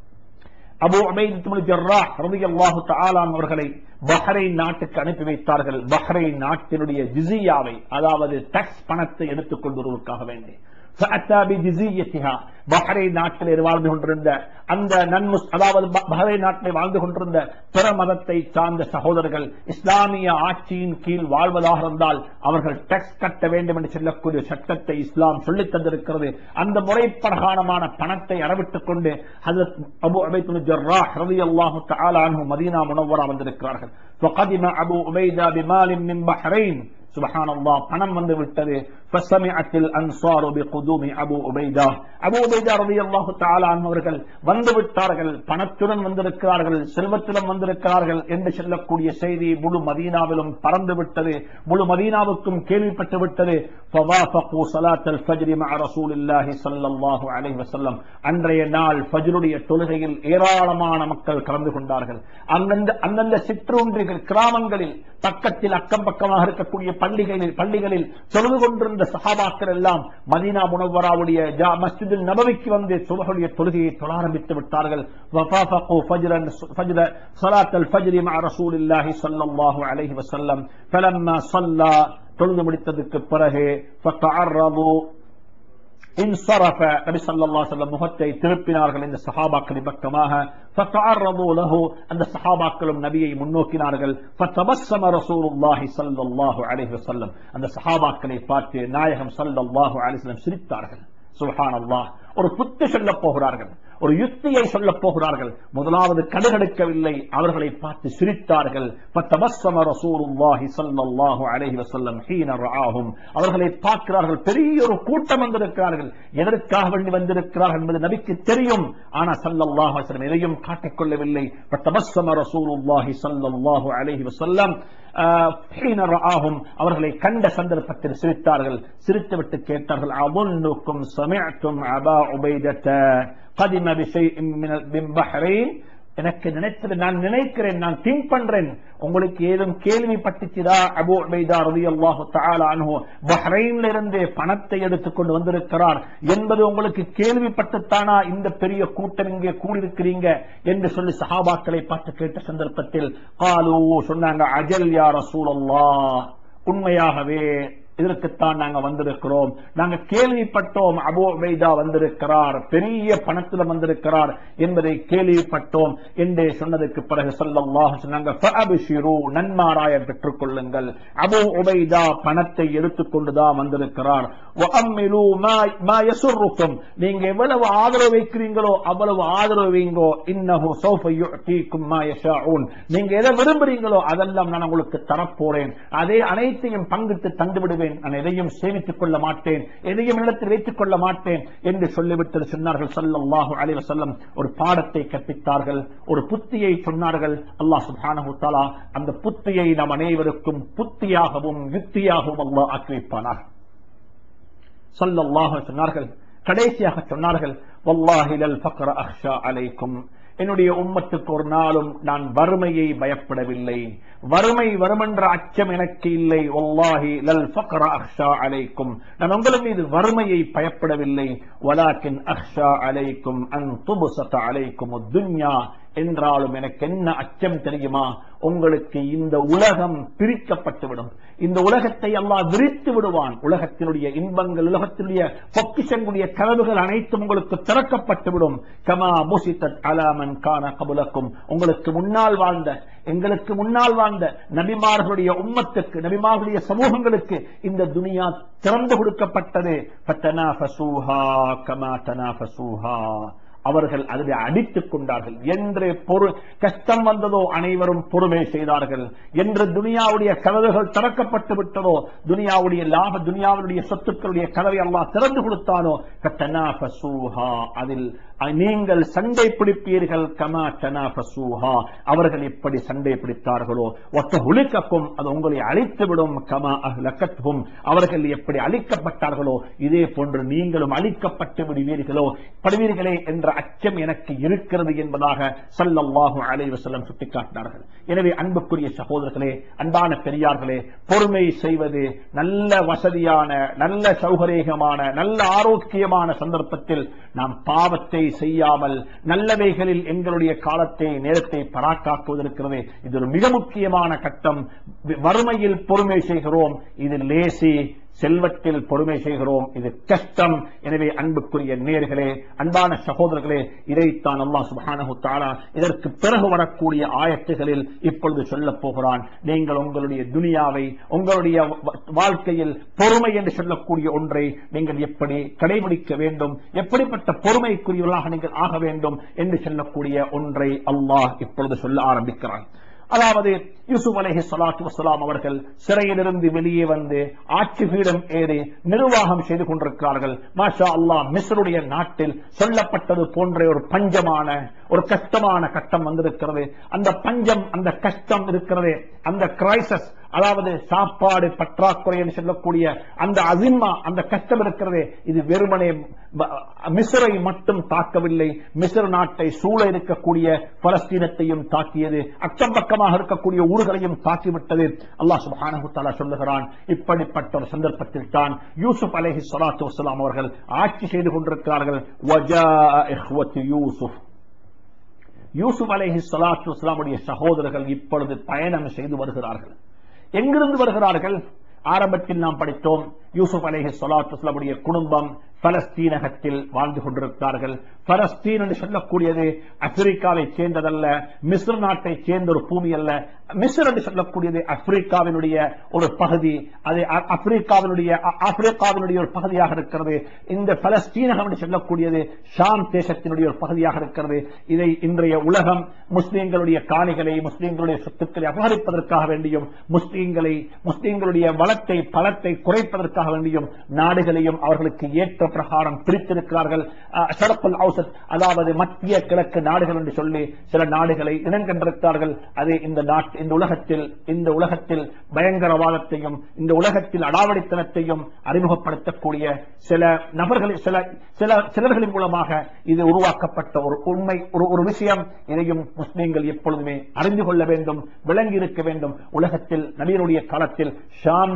அபு உபைத் ஜர்ராஹ் ரலியல்லாஹு தஆலா அவர்களை பஹ்ரைன் நாட்டுக்கு அனுப்பி வைத்தார்கள் பஹ்ரைன் நாட்டினுடைய ஜிசியாவை அதாவது டாக்ஸ் பணத்தை எடுத்துக் கொண்டு வருவதற்காக வேண்டி فأتى بجزيتها பஹ்ரைன் நாட்டில் வாழ்ந்து கொண்டிருந்த அந்த நன்முஸ் அதாவது ப- பஹ்ரைன் நாட்டில் வாழ்ந்து கொண்டிருந்த பிற மதத்தை சார்ந்த சகோதரர்கள் இஸ்லாமிய ஆட்சியின் கீழ் வாழ்வதாக இருந்தால் அவர்கள் டேக்ஸ் கட்ட வேண்டும் என்று சொல்லக்கூடிய சட்டத்தை இஸ்லாம் சொல்லித் தந்திருக்கிறது அந்த முறை பிரகாரமான பணத்தை அறவிட்டுக் கொண்டு ஹஜரத் அபு உபைத் ஜர்ராஹ் ரலியல்லாஹு தஆலா அன்ஹு மதீனா முனவ்வரா வந்திருக்கிறார்கள் فقدم ابو عبيده بمال من بحرين سبحان الله பணம் வந்து விட்டது فسمعت الانصار بقدوم ابو عبيده அபு உபைதா ரலியல்லாஹு தஆலா அன்ஹு அவர்கள் வந்து விட்டார்கள் பணத்துடன் வந்திருக்கிறார்கள் செல்வத்துடன் வந்திருக்கிறார்கள் என்று சொல்லக்கூடிய செய்தி முழு மதீனாவிலும் பறந்து விட்டது முழு மதீனாவுக்கும் கேள்விப்பட்டு விட்டது فوافقوا صلاه الفجر مع رسول الله صلى الله عليه وسلم அன்றைய நாள் ஃபஜ்ருடைய தொழுகையில் ஏராளமான மக்கள் கலந்து கொண்டார்கள் அந்தந்த அந்தந்த சிற்றூன்றிகள் கிராமங்களில் பக்கத்தில் அக்கம் பக்கமாக இருக்கக்கூடிய பள்ளிகளில் பள்ளிகளில் தொழுது கொண்டிருந்த சஹாபாக்கள் எல்லாம் மதீனா முனவராவுடைய ஜா- மஸ்ஜிதுல் நபவிக்கு வந்து சுபஹுடைய தொழுகையை தொழ ஆரம்பித்து விட்டார்கள் وفافقوا فجرا فجر صلاة الفجر مع رسول الله صلى الله عليه وسلم فلما صلى தொழுது முடித்ததுக்கு பிறகு فتعرضوا انصرف நபி ஸல்லல்லாஹு அலைஹி வஸல்லம் முகத்தை திருப்பினார்கள் இந்த சஹாபாக்களின் பக்கமாக فتعرضوا له அந்த சஹாபாக்களும் நபியை முன்னோக்கினார்கள் فتبسم رسول الله صلى الله عليه وسلم அந்த சஹாபாக்களை பார்த்து நாயகம் ஸல்லல்லாஹு அலைஹி வஸல்லம் சிரித்தார்கள் சுப்ஹானல்லாஹ் ஒரு புத்து சொல்லப் போகிறார்கள் ஒரு யுக்தியை சொல்லப் போகிறார்கள் முதலாவது கடுகடுக்கவில்லை அவர்களை பார்த்து சிரித்தார்கள் فَتَبَسَّمَ رَسُولُ اللَّهِ صَلَّى اللَّهُ عَلَيْهِ وسلم حين رآهم அவர்களை பார்க்கிறார்கள் பெரிய ஒரு கூட்டம் வந்திருக்கிறார்கள் எதற்காக வேண்டி வந்திருக்கிறார்கள் என்பது நபிக்கு தெரியும் ஆனா ஸல்லல்லாஹு அலைஹி வஸல்லம் எதையும் காட்டிக்கொள்ளவில்லை فَتَبَسَّمَ رَسُولُ اللَّهِ صَلَّى اللَّهُ عَلَيْهِ وسلم ஆஹ், حين رآهم அவர்களை கண்ட சந்தர்ப்பத்தில் சிரித்தார்கள் சிரித்துவிட்டு கேட்டார்கள் أظنكم سمعتم أبا عبيدة قدم بشيء من من بحرين எனக்கு நினைத்தது நான் நினைக்கிறேன் நான் திங்க் பண்றேன் உங்களுக்கு ஏதும் கேள்விப்பட்டுச்சுதா அபு உபைதா ரலியல்லாஹு தஆலா அன்ஹு பஹ்ரைன்ல இருந்து பணத்தை எடுத்துக்கொண்டு வந்திருக்கிறார் என்பது உங்களுக்கு கேள்விப்பட்டுத்தானா இந்த பெரிய கூட்டம் இங்கே கூடியிருக்கிறீங்க என்று சொல்லி சஹாபாக்களை பார்த்து கேட்ட சந்தர்ப்பத்தில் காலு சொன்னாங்க அஜல் யா ரசூலல்லாஹ் உண்மையாகவே இதற்குத்தான் நாங்க வந்திருக்கிறோம் நாங்க கேள்விப்பட்டோம் அபு உபைதா வந்திருக்கிறார் பெரிய பணத்துல வந்திருக்கிறார் என்பதை கேள்விப்பட்டோம் என்று சொன்னதுக்கு பிறகு ஸல்லல்லாஹு சொன்னாங்க "ஃபஅப்ஷிரு, நன்மாராய பெற்றுக் கொள்ளுங்கள் அபு உபைதா பணத்தை எடுத்துக்கொண்டுதான் வந்திருக்கிறார் வஅம்மிலு மா- மா யசுர்ருக்கும். நீங்க எவ்வளவு ஆதரவு வைக்கிறீங்களோ அவ்வளவு ஆதரவு வைங்கோ இன்னஹு சௌஃப யுஅதீக்கும் மா யஷாஊன் நீங்க எதை விரும்புறீங்களோ அதெல்லாம் நான் உங்களுக்கு தரப்போறேன் அதே அனைத்தையும் பங்கிட்டு தந்து விடுவேன் நான் எதையும் சேமித்துக் கொள்ள மாட்டேன் எதையும் இடத்தில் வைத்துக் கொள்ள மாட்டேன் என்று சொல்லிவிட்டு சொன்னார்கள் ஸல்லல்லாஹு அலைஹி வஸல்லம் ஒரு பாடத்தை கற்பித்தார்கள் ஒரு புத்தியை சொன்னார்கள் அல்லாஹ் சுப்ஹானஹு தஆலா அந்த புத்தியை நம் அனைவருக்கும் புத்தியாகவும் யுக்தியாகவும் அல்லாஹ் ஆக்கி வைப்பானாக ஸல்லல்லாஹு அலைஹி சொன்னார்கள் கடைசியாக சொன்னார்கள் வல்லாஹி லல் ஃபக்ர அஹ்ஷா அலைக்கும் என்னுடைய உம்மத்துக்கு ஒரு நாளும் நான் வறுமையை பயப்படவில்லை வறுமை வருமென்ற அச்சம் எனக்கு இல்லை வல்லாஹி லல் ஃபக்ர அஹ்ஷா அலைக்கும் நான் உங்கள் மீது வறுமையை பயப்படவில்லை வலாக்கின் அஹ்ஷா அலைக்கும் அன் துபுசத அலைக்கும் துன்யா என்றாலும் எனக்கு என்ன அச்சம் தெரியுமா உங்களுக்கு இந்த உலகம் பிரிக்கப்பட்டுவிடும் இந்த உலகத்தை அல்லாஹ் விரித்து விடுவான் உலகத்தினுடைய இன்பங்கள் உலகத்தினுடைய பொக்கிஷங்களுடைய கதவுகள் அனைத்தும் உங்களுக்கு திறக்கப்பட்டுவிடும் கமா புசித்தத் அலாமன் கான கபுலக்கும் உங்களுக்கு முன்னால் வாழ்ந்த எங்களுக்கு முன்னால் வாழ்ந்த நபிமார்களுடைய உம்மத்துக்கு நபிமார்களுடைய சமூகங்களுக்கு இந்த துனியா திறந்து கொடுக்கப்பட்டது ஃபத்தனாஃபஸூஹா கமா தனாஃபஸூஹா அவர்கள் அதில் அடித்துக் கொண்டார்கள் என்று பொரு கஷ்டம் வந்ததோ அனைவரும் பொறுமை செய்தார்கள் என்று துனியாவுடைய கதவுகள் திறக்கப்பட்டு விட்டதோ துனியாவுடைய லாப துனியாவுடைய சொத்துக்களுடைய கதவை அல்லாஹ் திறந்து கொடுத்தானோ கத்தனாஃபஸூஹா அதில் நீங்கள் சண்டை பிடிப்பீர்கள் கமா தனாஃபஸூஹா அவர்கள் எப்படி சண்டை பிடித்தார்களோ ஒத்த ஒழுக்கக்கும் அது உங்களை அழித்துவிடும் கமா அஹ்லகத்ஹும் அவர்கள் எப்படி அழிக்கப்பட்டார்களோ இதே போன்று நீங்களும் அழிக்கப்பட்டு விடுவீர்களோ படுவீர்களே என்ற அச்சம் எனக்கு இருக்கிறது என்பதாக ஸல்லல்லாஹு அலைஹி வஸல்லம் சுட்டிக்காட்டினார்கள் எனவே அன்புக்குரிய சகோதரர்களே அன்பான பெரியார்களே பொறுமை செய்வது நல்ல வசதியான நல்ல சௌகரியமான நல்ல ஆரோக்கியமான சந்தர்ப்பத்தில் நாம் பாவத்தை செய்யாமல் நல்லவைகளில் எங்களுடைய காலத்தை நேரத்தை பராக்காக்குவதற்கிறது இது ஒரு மிக முக்கியமான கட்டம் வறுமையில் பொறுமை செய்கிறோம் இது லேசி செல்வத்தில் பொறுமை செய்கிறோம் இது கஷ்டம் எனவே அன்புக்குரிய நேர்களே அன்பான சகோதரர்களே இதைத்தான் அல்லாஹ் சுப்ஹானஹு தஆலா இதற்கு பிறகு வரக்கூடிய ஆயத்துகளில் இப்பொழுது சொல்லப் போகிறான் நீங்கள் உங்களுடைய துனியாவை உங்களுடைய வ- வாழ்க்கையில் பொறுமை என்று சொல்லக்கூடிய ஒன்றை நீங்கள் எப்படி கடைபிடிக்க வேண்டும் எப்படிப்பட்ட பொறுமைக்குரியவர்களாக நீங்கள் ஆக வேண்டும் என்று சொல்லக்கூடிய ஒன்றை அல்லாஹ் இப்பொழுது சொல்ல ஆரம்பிக்கிறான் அதாவது யூசுப் அலைஹி ஸலாத்து வஸலாம் அவர்கள் சிறையிலிருந்து வெளியே வந்து ஆட்சி பீடம் ஏறி நிர்வாகம் செய்து கொண்டிருக்கிறார்கள் மாஷா அல்லாஹ் மிஸ்ருடைய நாட்டில் சொல்லப்பட்டது போன்ற ஒரு பஞ்சமான ஒரு கஷ்டமான கட்டம் வந்திருக்கிறது அந்த பஞ்சம் அந்த கஷ்டம் இருக்கிறது அந்த கிரைசஸ் அதாவது சாப்பாடு பற்றாக்குறை என்று சொல்லக்கூடிய அந்த அசிம்மா அந்த கஷ்டம் இருக்கிறது இது வெறுமனே ப- மிஸ்ரை மட்டும் தாக்கவில்லை மிஸ்ர் நாட்டை சூழ இருக்கக்கூடிய பலஸ்தீனத்தையும் தாக்கியது அக்கம் பக்கமாக இருக்கக்கூடிய ஊர்களையும் தாக்கிவிட்டது அல்லாஹ் சுப்ஹானஹு தஆலா சொல்லுகிறான் இப்படிப்பட்ட ஒரு சந்தர்ப்பத்தில் தான் யூசுப் அலைஹி ஸலாத்து வஸலாம் அவர்கள் ஆட்சி செய்து கொண்டிருக்கிறார்கள் வஜாஅ இஹ்வத்து யூசுப் யூசுப் அலைஹி ஸலாத்து வஸலாமுடைய சகோதரர்கள் இப்பொழுது பயணம் செய்து வருகிறார்கள் எங்கிருந்து வருகிறார்கள் ஆரம்பத்தில் நாம் படித்தோம் யூசுப் அலைஹி ஸலாத்து வஸலாமுடைய குடும்பம் பலஸ்தீனகத்தில் வாழ்ந்து கொண்டிருக்கிறார்கள் பலஸ்தீன் என்று சொல்லக்கூடியது ஆப்பிரிக்காவை சேர்ந்ததல்ல மிஸ்ர் நாட்டை சேர்ந்த ஒரு பூமி அல்ல மிஸ்ர் என்று சொல்லக்கூடியது ஆப்பிரிக்காவினுடைய ஒரு பகுதி அது ஆ- ஆப்பிரிக்காவினுடைய ஆ- ஆப்பிரிக்காவினுடைய ஒரு பகுதியாக இருக்கிறது இந்த பலஸ்தீனகம் என்று சொல்லக்கூடியது ஷாம் தேசத்தினுடைய ஒரு பகுதியாக இருக்கிறது இதை இன்றைய உலகம் முஸ்லிம்களுடைய காணிகளை முஸ்லிம்களுடைய சொத்துக்களை அபகரிப்பதற்காக வேண்டியும் முஸ்லிம்களை முஸ்லிம்களுடைய வளத்தை பலத்தை குறைப்பதற்காக வேண்டியும் நாடுகளையும் அவர்களுக்கு ஏற்ற பிரகாரம் பிரித்திருக்கிறார்கள் அஹ், ஷரக்குல் அவுசத் அதாவது மத்திய கிழக்கு நாடுகள் என்று சொல்லி சில நாடுகளை இனங்கண்டிருக்கிறார்கள் அது இந்த நாட் இந்த உலகத்தில் இந்த உலகத்தில் பயங்கரவாதத்தையும் இந்த உலகத்தில் அடாவடித்தனத்தையும் அறிமுகப்படுத்தக்கூடிய சில நபர்களில் சில சில சிலர்களின் மூலமாக இது உருவாக்கப்பட்ட ஒரு உண்மை ஒரு ஒரு விஷயம் இதையும் முஸ்லிம்கள் எப்பொழுதுமே அறிந்து கொள்ள வேண்டும் விளங்கி இருக்க வேண்டும் உலகத்தில் நபியருடைய காலத்தில் ஷாம்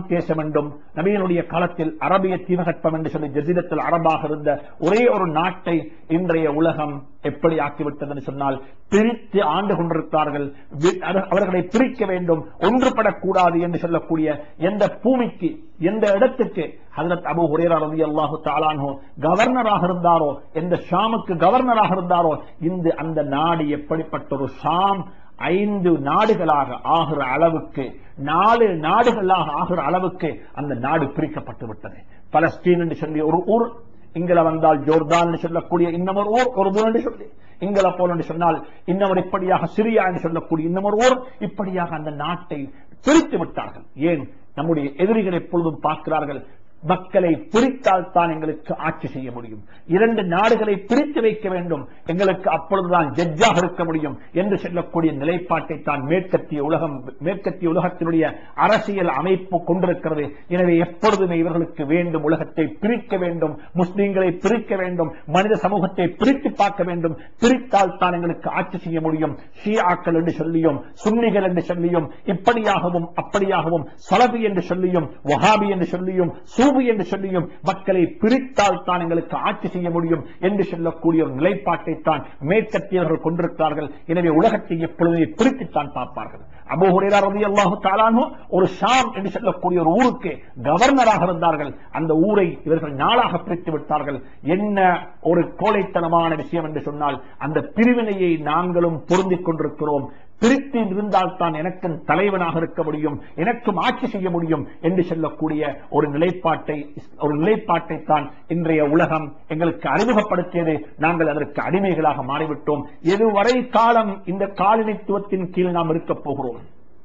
தேசம் என்றும் நபியினுடைய காலத்தில் அரபிய தீபகற்பம் என்று சொல்லி ஜசீரத்தில் அரபாக இருந்த ஒரே ஒரு நாட்டை இன்றைய உலகம் எப்படி ஆக்கிவிட்டது என்று சொன்னால் பிரித்து ஆண்டு கொண்டிருக்கிறார்கள் வி- அது- அவர்களை பிரிக்க வேண்டும் ஒன்றுபடக்கூடாது என்று சொல்லக்கூடிய எந்த பூமிக்கு எந்த இடத்துக்கு ஹதரத் அபு ஹுரேரா ரலியல்லாஹு தஆலாஹு கவர்னராக இருந்தாரோ எந்த ஷாமுக்கு கவர்னராக இருந்தாரோ இந்த அந்த நாடு எப்படிப்பட்ட ஒரு ஷாம் ஐந்து நாடுகளாக ஆகிற அளவுக்கு நாலு நாடுகளாக ஆகிற அளவுக்கு அந்த நாடு பிரிக்கப்பட்டு விட்டது பலஸ்தீன் என்று சொல்லி ஒரு ஊர் இங்கல வந்தால் ஜோர்தான் என்று சொல்லக்கூடிய இன்னமொரு ஊர் ஒரு ஊர் என்று சொல்லி இங்கல போல் என்று சொன்னால் இன்னமொரு இப்படியாக சிரியா என்று சொல்லக்கூடிய இன்னமொரு ஊர் இப்படியாக அந்த நாட்டை பிரித்து விட்டார்கள் ஏன் நம்முடைய எதிரிகள் எப்பொழுதும் பார்க்கிறார்கள் மக்களை பிரித்தால் தான் எங்களுக்கு ஆட்சி செய்ய முடியும் இரண்டு நாடுகளை பிரித்து வைக்க வேண்டும் எங்களுக்கு அப்பொழுதுதான் ஜட்ஜாக இருக்க முடியும் என்று சொல்லக்கூடிய நிலைப்பாட்டை தான் மேற்கத்திய உலகம் மேற்கத்திய உலகத்தினுடைய அரசியல் அமைப்பு கொண்டிருக்கிறது எனவே எப்பொழுதுமே இவர்களுக்கு வேண்டும் உலகத்தை பிரிக்க வேண்டும் முஸ்லிம்களை பிரிக்க வேண்டும் மனித சமூகத்தை பிரித்து பார்க்க வேண்டும் பிரித்தால் தான் எங்களுக்கு ஆட்சி செய்ய முடியும் ஷியாக்கள் என்று சொல்லியும் சுன்னிகள் என்று சொல்லியும் இப்படியாகவும் அப்படியாகவும் சலபி என்று சொல்லியும் வஹாபி என்று சொல்லியும் சூபி என்று சொல்லியும் மக்களை பிரித்தால் தான் எங்களுக்கு ஆட்சி செய்ய முடியும் என்று சொல்லக்கூடிய ஒரு நிலைப்பாட்டை தான் மேற்கத்தியவர்கள் கொண்டிருக்கிறார்கள் எனவே உலகத்தை எப்பொழுதுமே பிரித்துத்தான் பார்ப்பார்கள் அபூ ஹுரைரா ரலியல்லாஹு தஆலாஹு ஒரு ஷாம் என்று சொல்லக்கூடிய ஒரு ஊருக்கு கவர்னராக இருந்தார்கள் அந்த ஊரை இவர்கள் நாளாக பிரித்து விட்டார்கள் என்ன ஒரு கோழைத்தனமான விஷயம் என்று சொன்னால் அந்த பிரிவினையை நாங்களும் பொருந்திக் கொண்டிருக்கிறோம் பிரித்து இருந்தால் தான் எனக்கும் தலைவனாக இருக்க முடியும் எனக்கும் ஆட்சி செய்ய முடியும் என்று சொல்லக்கூடிய ஒரு நிலைப்பாட்டை ஒரு நிலைப்பாட்டை தான் இன்றைய உலகம் எங்களுக்கு அறிமுகப்படுத்தியது நாங்கள் அதற்கு அடிமைகளாக மாறிவிட்டோம் எதுவரை காலம் இந்த காலனித்துவத்தின் கீழ் நாம் இருக்கப் போகிறோம்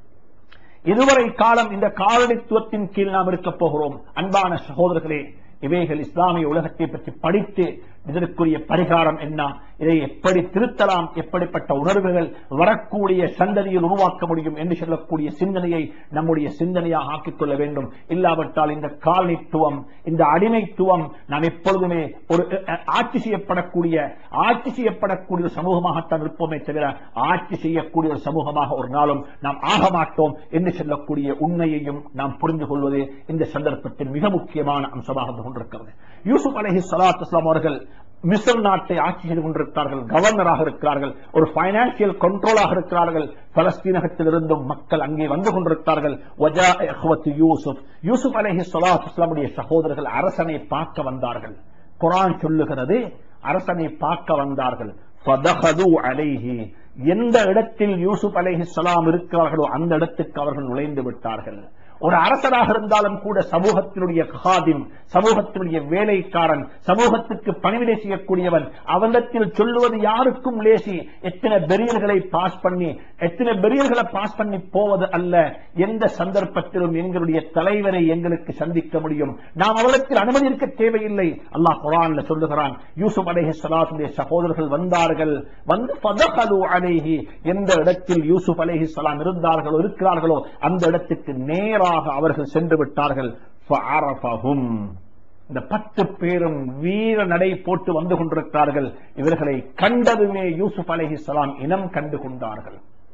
இதுவரை காலம் இந்த காலனித்துவத்தின் கீழ் நாம் இருக்கப் போகிறோம் அன்பான சகோதரர்களே இவைகள் இஸ்லாமிய உலகத்தை பற்றி படித்து இதற்குரிய பரிகாரம் என்ன இதை எப்படி திருத்தலாம் எப்படிப்பட்ட உணர்வுகள் வரக்கூடிய சந்ததியில் உருவாக்க முடியும் என்று சொல்லக்கூடிய சிந்தனையை நம்முடைய சிந்தனையாக ஆக்கிக் கொள்ள வேண்டும் இல்லாவிட்டால் இந்த காலனித்துவம் இந்த அடிமைத்துவம் நாம் எப்பொழுதுமே ஒரு அஹ், ஆட்சி செய்யப்படக்கூடிய ஆட்சி செய்யப்படக்கூடிய ஒரு சமூகமாகத்தான் இருப்போமே தவிர ஆட்சி செய்யக்கூடிய ஒரு சமூகமாக ஒரு நாளும் நாம் ஆக மாட்டோம் என்று சொல்லக்கூடிய உண்மையையும் நாம் புரிந்து கொள்வது இந்த சந்தர்ப்பத்தில் மிக முக்கியமான அம்சமாக இருந்து கொண்டிருக்கிறது யூசுப் அலஹி சலாத் இஸ்லாம் அவர்கள் மிஸ்ர் நாட்டை ஆட்சி செய்து கொண்டிருக்கிறார்கள் கவர்னராக இருக்கிறார்கள் ஒரு பைனான்சியல் கண்ட்ரோலாக இருக்கிறார்கள் பலஸ்தீனகத்திலிருந்தும் மக்கள் அங்கே வந்து கொண்டிருக்கிறார்கள் வஜா இஹ்வத்து யூசுப் யூசுப் அலஹி சலாத் இஸ்லாமுடைய சகோதரர்கள் அரசனை பார்க்க வந்தார்கள் குரான் சொல்லுகிறது அரசனை பார்க்க வந்தார்கள் فَدَخَلُوا عَلَيْهِ எந்த இடத்தில் யூசுப் அலைஹிஸ்ஸலாம் இருக்கிறார்களோ அந்த இடத்துக்கு அவர்கள் நுழைந்து விட்டார்கள் ஒரு அரசராக இருந்தாலும் கூட சமூகத்தினுடைய காதிம் சமூகத்தினுடைய வேலைக்காரன் சமூகத்துக்கு பணிவிடை செய்யக்கூடியவன் அவனிடத்தில் சொல்லுவது யாருக்கும் லேசி எத்தனை பெரியர்களை பாஸ் பண்ணி எத்தனை பெரியர்களை பாஸ் பண்ணி போவது அல்ல எந்த சந்தர்ப்பத்திலும் எங்களுடைய தலைவரை எங்களுக்கு சந்திக்க முடியும் நாம் அவரிடத்தில் அனுமதி இருக்க தேவையில்லை அல்லாஹ் குரான்ல சொல்லுகிறான் யூசுப் அலைஹி ஸலாத்துடைய சகோதரர்கள் வந்தார்கள் வந்து ஃபதகலு அலைஹி எந்த இடத்தில் யூசுப் அலைஹி ஸலாம் இருந்தார்களோ இருக்கிறார்களோ அந்த இடத்துக்கு நேராக அவர்கள் சென்று விட்டார்கள் ஃபஅரஃபஹும் இந்த பத்து பேரும் வீர நடை போட்டு வந்து கொண்டிருக்கிறார்கள் இவர்களை கண்டதுமே யூசுப் அலைஹிஸ்ஸலாம் இனம் கண்டு கொண்டார்கள்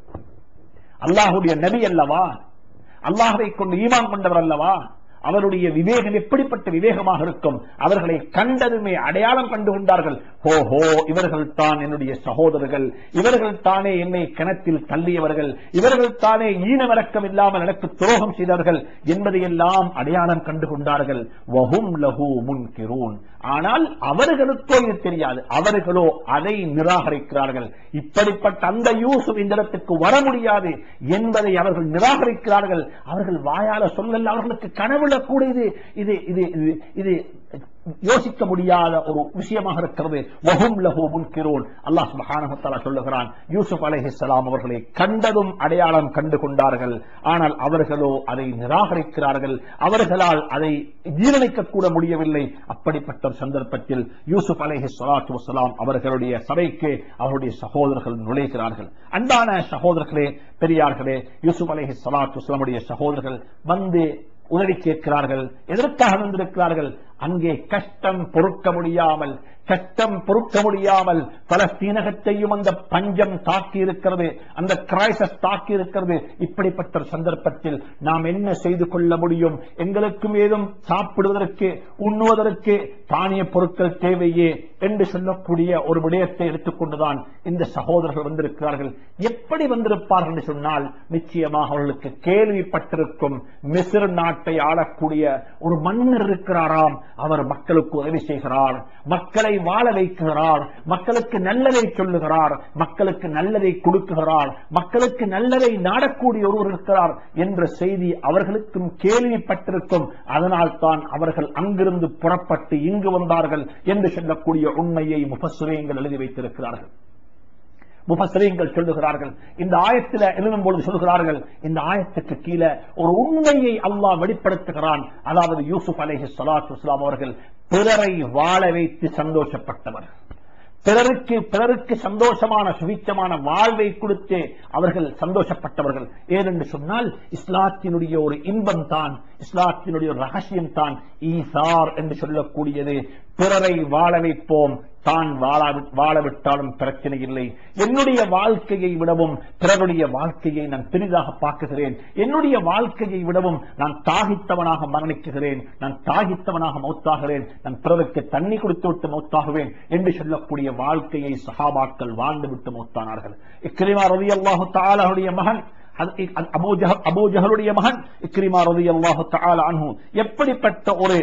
அல்லாஹுடைய நபி அல்லவா அல்லாஹை கொண்டு ஈமான் கொண்டவர் அல்லவா அவருடைய விவேகம் எப்படிப்பட்ட விவேகமாக இருக்கும் அவர்களை கண்டதுமே அடையாளம் கண்டு கொண்டார்கள் ஓஹோ இவர்கள் தான் என்னுடைய சகோதரர்கள் இவர்கள் தானே என்னை கிணத்தில் தள்ளியவர்கள் இவர்கள் தானே ஈனவரக்கம் இல்லாமல் எனக்கு துரோகம் செய்தவர்கள் என்பதையெல்லாம் அடையாளம் கண்டு கொண்டார்கள் வஹும் லஹு முன்கிரூன் ஆனால் அவர்களுக்கோ இது தெரியாது அவர்களோ அதை நிராகரிக்கிறார்கள் இப்படிப்பட்ட அந்த யூசுப் இந்த இடத்துக்கு வர முடியாது என்பதை அவர்கள் நிராகரிக்கிறார்கள் அவர்கள் வாயால சொல்லல அவர்களுக்கு கனவுல கூட இது இது இது இது இது யோசிக்க முடியாத ஒரு விஷயமாக இருக்கிறது வஹும் லஹு முன்கிரூன் அல்லாஹ் சுப்ஹானஹு வ தஆலா சொல்லுகிறான் யூசுப் அலைஹிஸ்ஸலாம் அவர்களை கண்டதும் அடையாளம் கண்டு கொண்டார்கள் ஆனால் அவர்களோ அதை நிராகரிக்கிறார்கள் அவர்களால் அதை ஜீரணிக்க கூட முடியவில்லை அப்படிப்பட்ட ஒரு சந்தர்ப்பத்தில் யூசுப் அலைஹி ஸலாத்து வஸலாம் அவர்களுடைய சபைக்கு அவருடைய சகோதரர்கள் நுழைகிறார்கள் அன்பான சகோதரர்களே பெரியார்களே யூசுப் அலைஹி ஸலாத்து வஸலாமுடைய சகோதரர்கள் வந்து உதவி கேட்கிறார்கள் எதற்காக வந்திருக்கிறார்கள் அங்கே கஷ்டம் பொறுக்க முடியாமல் கஷ்டம் பொறுக்க முடியாமல் பலஸ்தீனகத்தையும் அந்த பஞ்சம் தாக்கி இருக்கிறது அந்த கிரைசஸ் தாக்கி இருக்கிறது இப்படிப்பட்ட ஒரு சந்தர்ப்பத்தில் நாம் என்ன செய்து கொள்ள முடியும் எங்களுக்கும் ஏதும் சாப்பிடுவதற்கு உண்ணுவதற்கு தானிய பொருட்கள் தேவையே என்று சொல்லக்கூடிய ஒரு விடயத்தை எடுத்துக்கொண்டுதான் இந்த சகோதரர்கள் வந்திருக்கிறார்கள் எப்படி வந்திருப்பார்கள் என்று சொன்னால் நிச்சயமாக அவர்களுக்கு கேள்விப்பட்டிருக்கும் மிசிர் நாட்டை ஆளக்கூடிய ஒரு மன்னர் இருக்கிறாராம் அவர் மக்களுக்கு உதவி செய்கிறார் மக்களை வாழ வைக்கிறார் மக்களுக்கு நல்லதை சொல்லுகிறார் மக்களுக்கு நல்லதை கொடுக்குகிறார் மக்களுக்கு நல்லதை நாடக்கூடிய ஒருவர் இருக்கிறார் என்ற செய்தி அவர்களுக்கும் கேள்விப்பட்டிருக்கும் அதனால் தான் அவர்கள் அங்கிருந்து புறப்பட்டு இங்கு வந்தார்கள் என்று சொல்லக்கூடிய உண்மையை முபசுரேங்கள் எழுதி வைத்திருக்கிறார்கள் முபசரீங்கள் சொல்லுகிறார்கள் இந்த ஆயத்தில் எழுதும் பொழுது சொல்கிறார்கள் இந்த ஆயத்துக்கு கீழே ஒரு உண்மையை அல்லாஹ் வெளிப்படுத்துகிறான் அதாவது யூசுப் அலைஹி ஸலாத்து வஸலாம் அவர்கள் பிறரை வாழ வைத்து சந்தோஷப்பட்டவர் பிறருக்கு பிறருக்கு சந்தோஷமான சுவிச்சமான வாழ்வை கொடுத்து அவர்கள் சந்தோஷப்பட்டவர்கள் ஏனென்று சொன்னால் இஸ்லாத்தினுடைய ஒரு இன்பம் தான் இஸ்லாத்தினுடைய ஒரு ரகசியம் தான் ஈசார் என்று சொல்லக்கூடியது பிறரை வாழ வைப்போம் தான் வாழா- வாழவிட்டாலும் பிரச்சனை இல்லை என்னுடைய வாழ்க்கையை விடவும் பிறருடைய வாழ்க்கையை நான் பெரிதாக பார்க்குகிறேன் என்னுடைய வாழ்க்கையை விடவும் நான் தாகித்தவனாக மரணிக்குகிறேன் நான் தாகித்தவனாக மௌத்தாகிறேன் நான் பிறருக்கு தண்ணி கொடுத்து விட்டு மௌத்தாகுவேன் என்று சொல்லக்கூடிய வாழ்க்கையை சஹாபாக்கள் வாழ்ந்து விட்டு மௌத்தானார்கள் இக்ரிமா ரவி அல்லாஹு தாலாவுடைய மகன் அது- அது அபூ ஜஹல் அபூ ஜஹலுடைய மகன் இக்ரிமா ரவி அல்லாஹு தாலா அன்ஹு எப்படிப்பட்ட ஒரு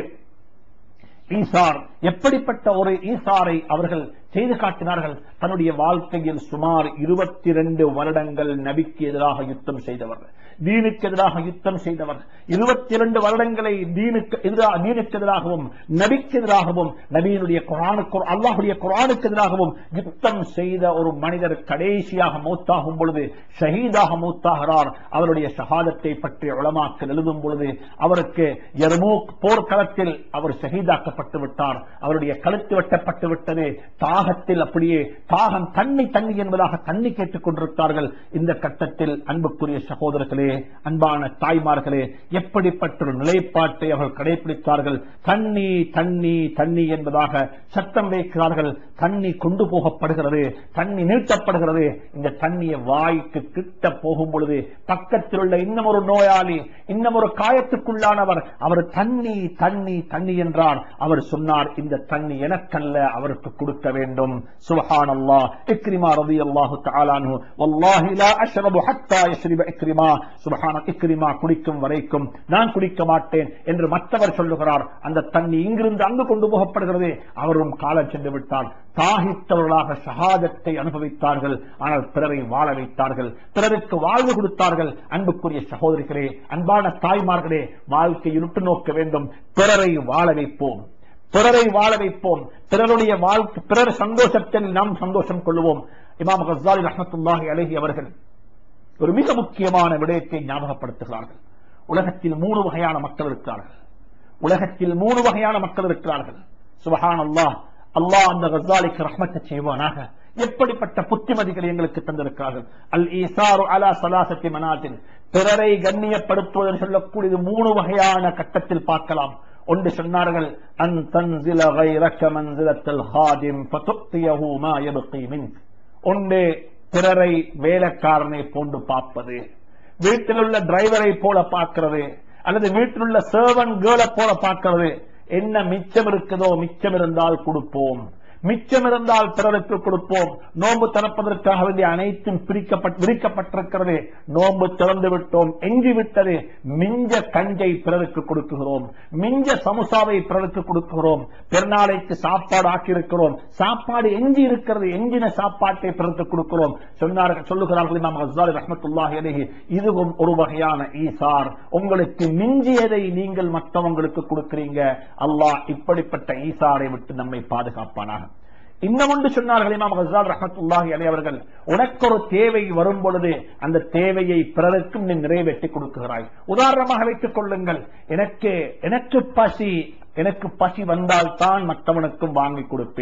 ஈசார் எப்படிப்பட்ட ஒரு ஈசாரை அவர்கள் செய்து காட்டினார்கள் தன்னுடைய வாழ்க்கையில் சுமார் இருபத்தி ரெண்டு வருடங்கள் நபிக்கு எதிராக யுத்தம் செய்தவர் தீனுக்கு எதிராக யுத்தம் செய்தவர் இருபத்தி இரண்டு வருடங்களை தீனுக்கு எதிராக தீனுக்கு எதிராகவும் நபிக்கு எதிராகவும் நபியினுடைய குரானுக்கு அல்லாஹுடைய குரானுக்கு எதிராகவும் யுத்தம் செய்த ஒரு மனிதர் கடைசியாக மௌத்தாகும் பொழுது ஷஹீதாக மௌத்தாகிறார் அவருடைய ஷஹாதத்தை பற்றி உளமாக்கல் எழுதும் பொழுது அவருக்கு யர்மூக் போர்க்களத்தில் அவர் ஷஹீதாக்கப்பட்டு விட்டார் அவருடைய கழுத்து வெட்டப்பட்டு விட்டது தாகத்தில் அப்படியே தாகம் தண்ணி தண்ணி என்பதாக தண்ணி கேட்டுக் கொண்டிருக்கிறார்கள் இந்த கட்டத்தில் அன்புக்குரிய சகோதரர்களே அன்பான தாய்மார்களே எப்படிப்பட்ட ஒரு நிலைப்பாட்டை அவர்கள் கடைபிடித்தார்கள் தண்ணி தண்ணி தண்ணி என்பதாக சத்தம் வைக்கிறார்கள் தண்ணி கொண்டு போகப்படுகிறது தண்ணி நீட்டப்படுகிறது இந்த தண்ணியை வாய்க்கு கிட்ட போகும் பொழுது பக்கத்தில் உள்ள இன்னும் ஒரு நோயாளி இன்னும் ஒரு காயத்துக்குள்ளானவர் அவர் தண்ணி தண்ணி தண்ணி என்றார் அவர் சொன்னார் இந்த தண்ணி எனக்கல்ல அவருக்கு கொடுக்க வேண்டும் சுபஹான் அல்லாஹ் இக்ரிமா ரதி அல்லாஹு தாலானு வல்லாஹி லா அஷ்ரபு ஹத்தா யஷ்ரிப இக்ரிமா சுபஹான இக்ரிமா குடிக்கும் வரைக்கும் நான் குடிக்க மாட்டேன் என்று மற்றவர் சொல்லுகிறார் அந்த தண்ணி இங்கிருந்து அங்கு கொண்டு போகப்படுகிறது அவரும் காலம் சென்று விட்டார் தாகித்தவர்களாக ஷஹாதத்தை அனுபவித்தார்கள் ஆனால் பிறரை வாழ வைத்தார்கள் பிறருக்கு வாழ்வு கொடுத்தார்கள் அன்புக்குரிய சகோதரிகளே அன்பான தாய்மார்களே வாழ்க்கையில் உற்று நோக்க வேண்டும் பிறரை வாழ வைப்போம் பிறரை வாழ வைப்போம் பிறருடைய வாழ்க்கை பிறர் சந்தோஷத்தில் நாம் சந்தோஷம் கொள்வோம் இமாம் கஸ்ஸாலி ரஹ்மத்துல்லாஹி அலைஹி அவர்கள் ஒரு மிக முக்கியமான விடயத்தை ஞாபகப்படுத்துகிறார்கள் உலகத்தில் மூணு வகையான மக்கள் இருக்கிறார்கள் உலகத்தில் மூணு வகையான மக்கள் இருக்கிறார்கள் சுபஹான் அல்லாஹ் அல்லாஹ் அந்த கஸ்ஸாலிக்கு ரஹ்மத்தை செய்வானாக எப்படிப்பட்ட புத்திமதிகளை எங்களுக்கு தந்திருக்கிறார்கள் அல் ஈசாரு அலா சலாசத்தி மனாத்தின் பிறரை கண்ணியப்படுத்துவதன் சொல்லக்கூடியது மூணு வகையான கட்டத்தில் பார்க்கலாம் ஒன்று சொன்னார்கள் அன் தன்சில غيرك منزلة الخادم فتؤتيه ما يبقي منك ஒன்று பிறரை வேலைக்காரனை போன்று பார்ப்பது வீட்டில் உள்ள டிரைவரை போல பார்க்கிறது அல்லது வீட்டில் உள்ள சர்வன் கேர்ளை போல பார்க்கிறது என்ன மிச்சம் இருக்குதோ மிச்சம் இருந்தால் கொடுப்போம் மிச்சம் இருந்தால் பிறருக்கு கொடுப்போம் நோன்பு திறப்பதற்காக வேண்டிய அனைத்தும் பிரிக்கப்பட் விரிக்கப்பட்டிருக்கிறது நோன்பு திறந்து விட்டோம் எஞ்சி விட்டது மிஞ்ச கஞ்சை பிறருக்கு கொடுக்குகிறோம் மிஞ்ச சமுசாவை பிறருக்கு கொடுக்குகிறோம் பெருநாளைக்கு சாப்பாடு ஆக்கியிருக்கிறோம் சாப்பாடு எஞ்சி இருக்கிறது எஞ்சின சாப்பாட்டை பிறருக்கு கொடுக்கிறோம் சொன்னார்கள் சொல்லுகிறார்கள் இமாம் கஸ்ஸாலி ரஹ்மத்துல்லாஹி அலைஹி இதுவும் ஒரு வகையான ஈசார் உங்களுக்கு மிஞ்சியதை நீங்கள் மற்றவங்களுக்கு கொடுக்கிறீங்க அல்லாஹ் இப்படிப்பட்ட ஈசாரை விட்டு நம்மை பாதுகாப்பானாக இன்னும் ஒன்று சொன்னார்கள் இமாம் கஸ்ஸால் ரஹமத்துல்லாஹி அலைஹி அவர்கள் உனக்கு ஒரு தேவை வரும் பொழுது அந்த தேவையை பிறருக்கும் நீ நிறைவேற்றி கொடுக்கிறாய் உதாரணமாக வைத்துக் கொள்ளுங்கள் எனக்கு எனக்கு பசி எனக்கு பசி வந்தால் தான் மற்றவனுக்கும் வாங்கி கொடுப்பேன்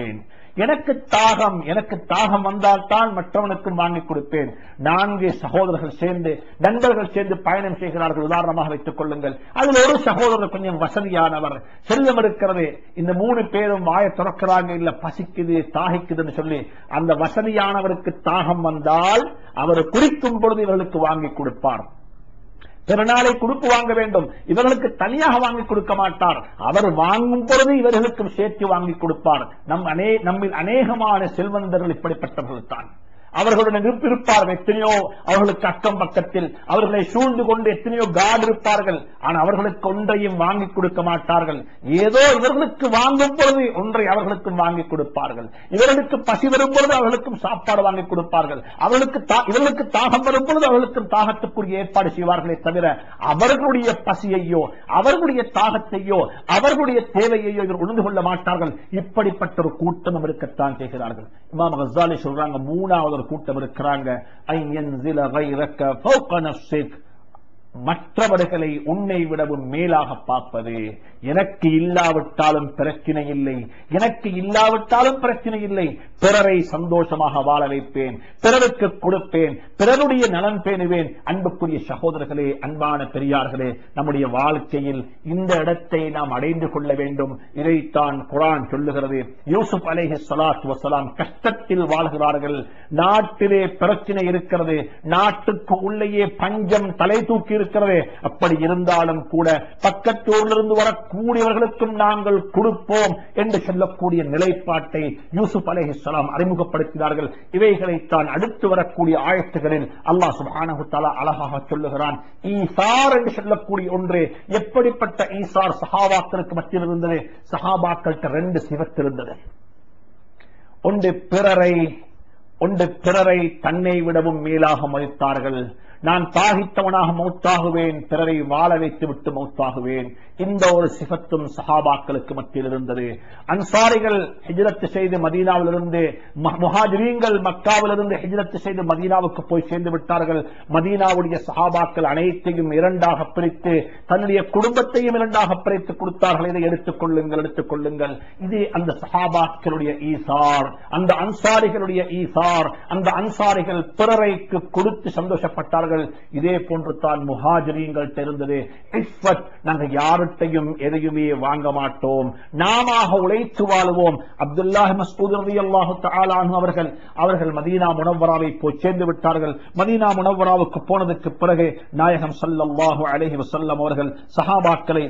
எனக்கு தாகம் எனக்கு தாகம் வந்தால் தான் மற்றவனுக்கும் வாங்கி கொடுப்பேன் நான்கு சகோதரர்கள் சேர்ந்து நண்பர்கள் சேர்ந்து பயணம் செய்கிறார்கள் உதாரணமாக வைத்துக் கொள்ளுங்கள் அதில் ஒரு சகோதரர் கொஞ்சம் வசதியானவர் செல்வம் இருக்கிறது இந்த மூணு பேரும் வாயை திறக்கிறாங்க இல்ல பசிக்குது தாகிக்குதுன்னு சொல்லி அந்த வசதியானவருக்கு தாகம் வந்தால் அவர் குடிக்கும் பொழுது இவர்களுக்கு வாங்கி கொடுப்பார் பிறநாளை கொடுப்பு வாங்க வேண்டும் இவர்களுக்கு தனியாக வாங்கி கொடுக்க மாட்டார் அவர் வாங்கும் பொழுது இவர்களுக்கும் சேர்த்து வாங்கி கொடுப்பார் நம் அநே நம்மில் அநேகமான செல்வந்தர்கள் இப்படிப்பட்டவர்கள் தான் அவர்களுடன் இருப்- இருப்பார்கள் எத்தனையோ அவர்களுக்கு அக்கம் பக்கத்தில் அவர்களை சூழ்ந்து கொண்டு எத்தனையோ காடு இருப்பார்கள் ஆனால் அவர்களுக்கு ஒன்றையும் வாங்கி கொடுக்க மாட்டார்கள் ஏதோ இவர்களுக்கு வாங்கும் பொழுது ஒன்றை அவர்களுக்கும் வாங்கி கொடுப்பார்கள் இவர்களுக்கு பசி வரும் பொழுது அவர்களுக்கும் சாப்பாடு வாங்கி கொடுப்பார்கள் அவர்களுக்கு தா- இவர்களுக்கு தாகம் வரும் பொழுது அவர்களுக்கும் தாகத்துக்குரிய ஏற்பாடு செய்வார்களே தவிர அவர்களுடைய பசியையோ அவர்களுடைய தாகத்தையோ அவர்களுடைய தேவையையோ இவர் உணர்ந்து கொள்ள மாட்டார்கள் இப்படிப்பட்ட ஒரு கூட்டம் இருக்கத்தான் செய்கிறார்கள் இமாம் கசாலி சொல்றாங்க மூணாவது ஒரு கூட்டம் இருக்கிறாங்க ஐ யன்சில கைரக்க ஃபௌக நஃப்ஸிக். மற்றவர்களை உன்னை விடவும் மேலாக பார்ப்பது எனக்கு இல்லாவிட்டாலும் பிரச்சனை இல்லை எனக்கு இல்லாவிட்டாலும் பிரச்சனை இல்லை பிறரை சந்தோஷமாக வாழ வைப்பேன் பிறருக்கு கொடுப்பேன் பிறருடைய நலன் பேணுவேன் அன்புக்குரிய சகோதரர்களே அன்பான பெரியார்களே நம்முடைய வாழ்க்கையில் இந்த இடத்தை நாம் அடைந்து கொள்ள வேண்டும் இதைத்தான் குரான் சொல்லுகிறது யூசுப் அலைஹி ஸலாத்து வஸலாம் கஷ்டத்தில் வாழ்கிறார்கள் நாட்டிலே பிரச்சனை இருக்கிறது நாட்டுக்கு உள்ளேயே பஞ்சம் தலை தூக்கி இருக்கிறது அப்படி இருந்தாலும் கூட பக்கத்தூரிலிருந்து வரக்கூடியவர்களுக்கும் நாங்கள் கொடுப்போம் என்று சொல்லக்கூடிய நிலைப்பாட்டை யூசுப் அலைஹிஸ்ஸலாம் அறிமுகப்படுத்தினார்கள் இவைகளைத்தான் அடுத்து வரக்கூடிய ஆயத்துகளில் அல்லாஹ் சுப்ஹானஹு தஆலா அழகாக சொல்லுகிறான் ஈசார் என்று சொல்லக்கூடிய ஒன்று எப்படிப்பட்ட ஈசார் சஹாபாக்களுக்கு மத்தியில் இருந்தது சஹாபாக்கள்கிட்ட ரெண்டு சிவத்து இருந்தது ஒன்று பிறரை ஒன்று பிறரை தன்னை விடவும் மேலாக மதித்தார்கள் நான் தாகித்தவனாக மௌத்தாகுவேன் பிறரை வாழ வைத்து விட்டு மௌத்தாகுவேன் இந்த ஒரு சிபத்தும் சஹாபாக்களுக்கு மத்தியில் இருந்தது அன்சாரிகள் ஹிஜ்ரத் செய்து மதீனாவிலிருந்து ம- முஹாஜிரீன்கள் மக்காவிலிருந்து ஹிஜ்ரத் செய்து மதீனாவுக்கு போய் சேர்ந்து விட்டார்கள் மதீனாவுடைய சஹாபாக்கள் அனைத்தையும் இரண்டாக பிரித்து தன்னுடைய குடும்பத்தையும் இரண்டாக பிரித்து கொடுத்தார்கள் இதை எடுத்துக் கொள்ளுங்கள் எடுத்துக் கொள்ளுங்கள் இது அந்த சஹாபாக்களுடைய ஈசார் அந்த அன்சாரிகளுடைய ஈசார் அந்த அன்சாரிகள் பிறரைக்கு கொடுத்து சந்தோஷப்பட்டார்கள் இதே போன்று தான் முஹாஜிரீன்கள் இருந்தது இஸ்வத் நாங்க யார்கிட்டையும் எதையுமே வாங்க மாட்டோம் நாம உழைத்து வாழுவோம் அப்துல்லாஹ் மஸ்ஊத் ரலியல்லாஹு தஆலா அன்ஹு அவர்கள் அவர்கள் மதீனா முனவ்வராவை போய் சேர்ந்து விட்டார்கள் மதீனா முனவ்வராவுக்கு போனதுக்கு பிறகு நாயகம் ஸல்லல்லாஹு அலைஹி வஸல்லம் அவர்கள் சஹாபாக்களை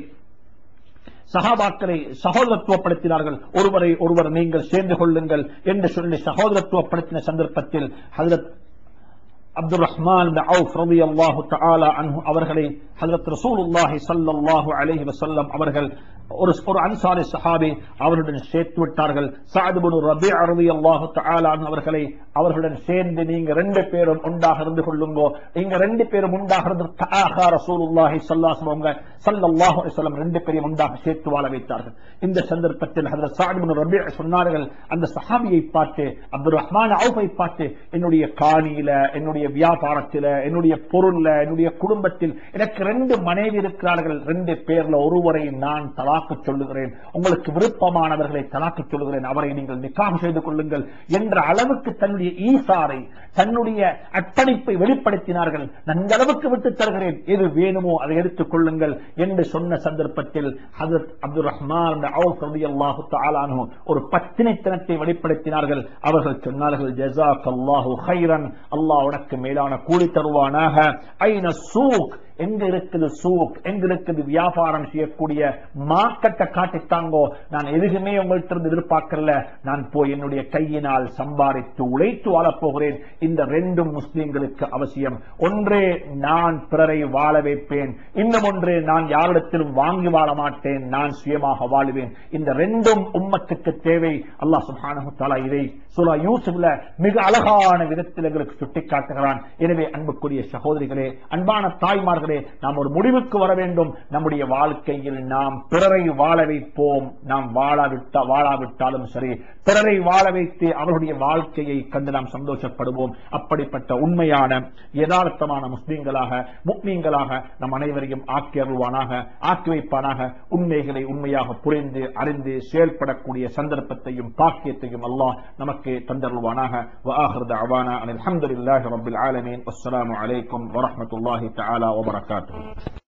சஹாபாக்களை சகோதரத்துவப்படுத்தினார்கள் ஒருவரை ஒருவர் நீங்கள் சேர்ந்து கொள்ளுங்கள் என்று சொல்லி சகோதரத்துவப்படுத்தின சந்தர்ப்பத்தில் ஹஜரத் அப்துல் ரஹ்மான் பின் அவுஃப் ரலியல்லாஹு தஆலா அன்ஹு அவர்களை ஹஜரத் ரசூலுல்லாஹி ஸல்லல்லாஹு அலைஹி வஸல்லம் அவர்கள் ஒரு ஒரு அன்சாரி சஹாபி அவர்களுடன் சேர்த்து விட்டார்கள் சஅத் இப்னு ரபீஅ ரலியல்லாஹு தஆலா அன்ஹு அவர்களை அவர்களுடன் சேர்ந்து நீங்க ரெண்டு பேரும் ஒன்றாக இருந்து கொள்ளுங்கோ நீங்க ரெண்டு பேரும் ஒன்றாக இருந்து தஆஹா ரசூலுல்லாஹி ஸல்லல்லாஹு அலைஹி வஸல்லம் ஸல்லல்லாஹு அலைஹி வஸல்லம் ரெண்டு பேரையும் ஒன்றாக சேர்த்து வாழ வைத்தார்கள் இந்த சந்தர்ப்பத்தில் ஹஜரத் சஅத் இப்னு ரபீஅ சொன்னார்கள் அந்த சஹாபியை பார்த்து அப்துல் ரஹ்மான் அவுஃபை பார்த்து என்னுடைய காணியில என்னுடைய வியாபாரத்தில என்னுடைய பொருள்ல என்னுடைய குடும்பத்தில் எனக்கு ரெண்டு மனைவி இருக்கிறார்கள் ரெண்டு பேர்ல ஒருவரை நான் தலாக்கு சொல்லுகிறேன் உங்களுக்கு விருப்பமானவர்களை தலாக்கு சொல்லுகிறேன் அவரை நீங்கள் நிக்காக செய்து கொள்ளுங்கள் என்ற அளவுக்கு தன்னுடைய ஈசாரை தன்னுடைய அர்ப்பணிப்பை வெளிப்படுத்தினார்கள் நன்களவுக்கு விட்டு தருகிறேன் எது வேணுமோ அதை எடுத்துக் கொள்ளுங்கள் என்று சொன்ன சந்தர்ப்பத்தில் ஹஜரத் அப்துல் ரஹ்மான் அவுஃப் ரலியல்லாஹு தஆலா அன்ஹு ஒரு பத்தினித்தனத்தை வெளிப்படுத்தினார்கள் அவர்கள் சொன்னார்கள் ஜஸாக் அல்லாஹு ஹைரன் அல்லாஹ் உனக்கு மேலான கூலி தருவானாக ஐன சூக் எங்க இருக்குது சூக் எங்க இருக்குது வியாபாரம் செய்யக்கூடிய மார்க்கெட்டை காட்டித்தாங்கோ நான் எதுவுமே உங்கள்ட்ட இருந்து எதிர்பார்க்கல நான் போய் என்னுடைய கையினால் சம்பாதித்து உழைத்து வாழப்போகிறேன் இந்த ரெண்டும் முஸ்லிம்களுக்கு அவசியம் ஒன்றே நான் பிறரை வாழ வைப்பேன் இன்னும் ஒன்று நான் யாரிடத்திலும் வாங்கி வாழ மாட்டேன் நான் சுயமாக வாழுவேன் இந்த ரெண்டும் உம்மத்துக்கு தேவை அல்லாஹ் சுப்ஹானஹு தஆலா இதை சூரா யூசுப்ல மிக அழகான விதத்தில் எங்களுக்கு சுட்டிக்காட்டுகிறான் எனவே அன்புக்குரிய சகோதரிகளே அன்பான தாய்மார்களே கண்ணியமானவர்களே நாம் ஒரு முடிவுக்கு வர வேண்டும் நம்முடைய வாழ்க்கையில் நாம் பிறரை வாழ வைப்போம் நாம் வாழாவிட்டா வாழாவிட்டாலும் சரி பிறரை வாழ வைத்து அவர்களுடைய வாழ்க்கையை கண்டு நாம் சந்தோஷப்படுவோம் அப்படிப்பட்ட உண்மையான யதார்த்தமான முஸ்லீம்களாக முக்மீன்களாக நம் அனைவரையும் ஆக்கி அருள்வானாக ஆக்கி வைப்பானாக உண்மைகளை உண்மையாக புரிந்து அறிந்து செயல்படக்கூடிய சந்தர்ப்பத்தையும் பாக்கியத்தையும் அல்லாஹ் நமக்கு தந்தருள்வானாக وآخر دعوانا أن الحمد لله رب العالمين والسلام عليكم ورحمة الله تعالى وبركاته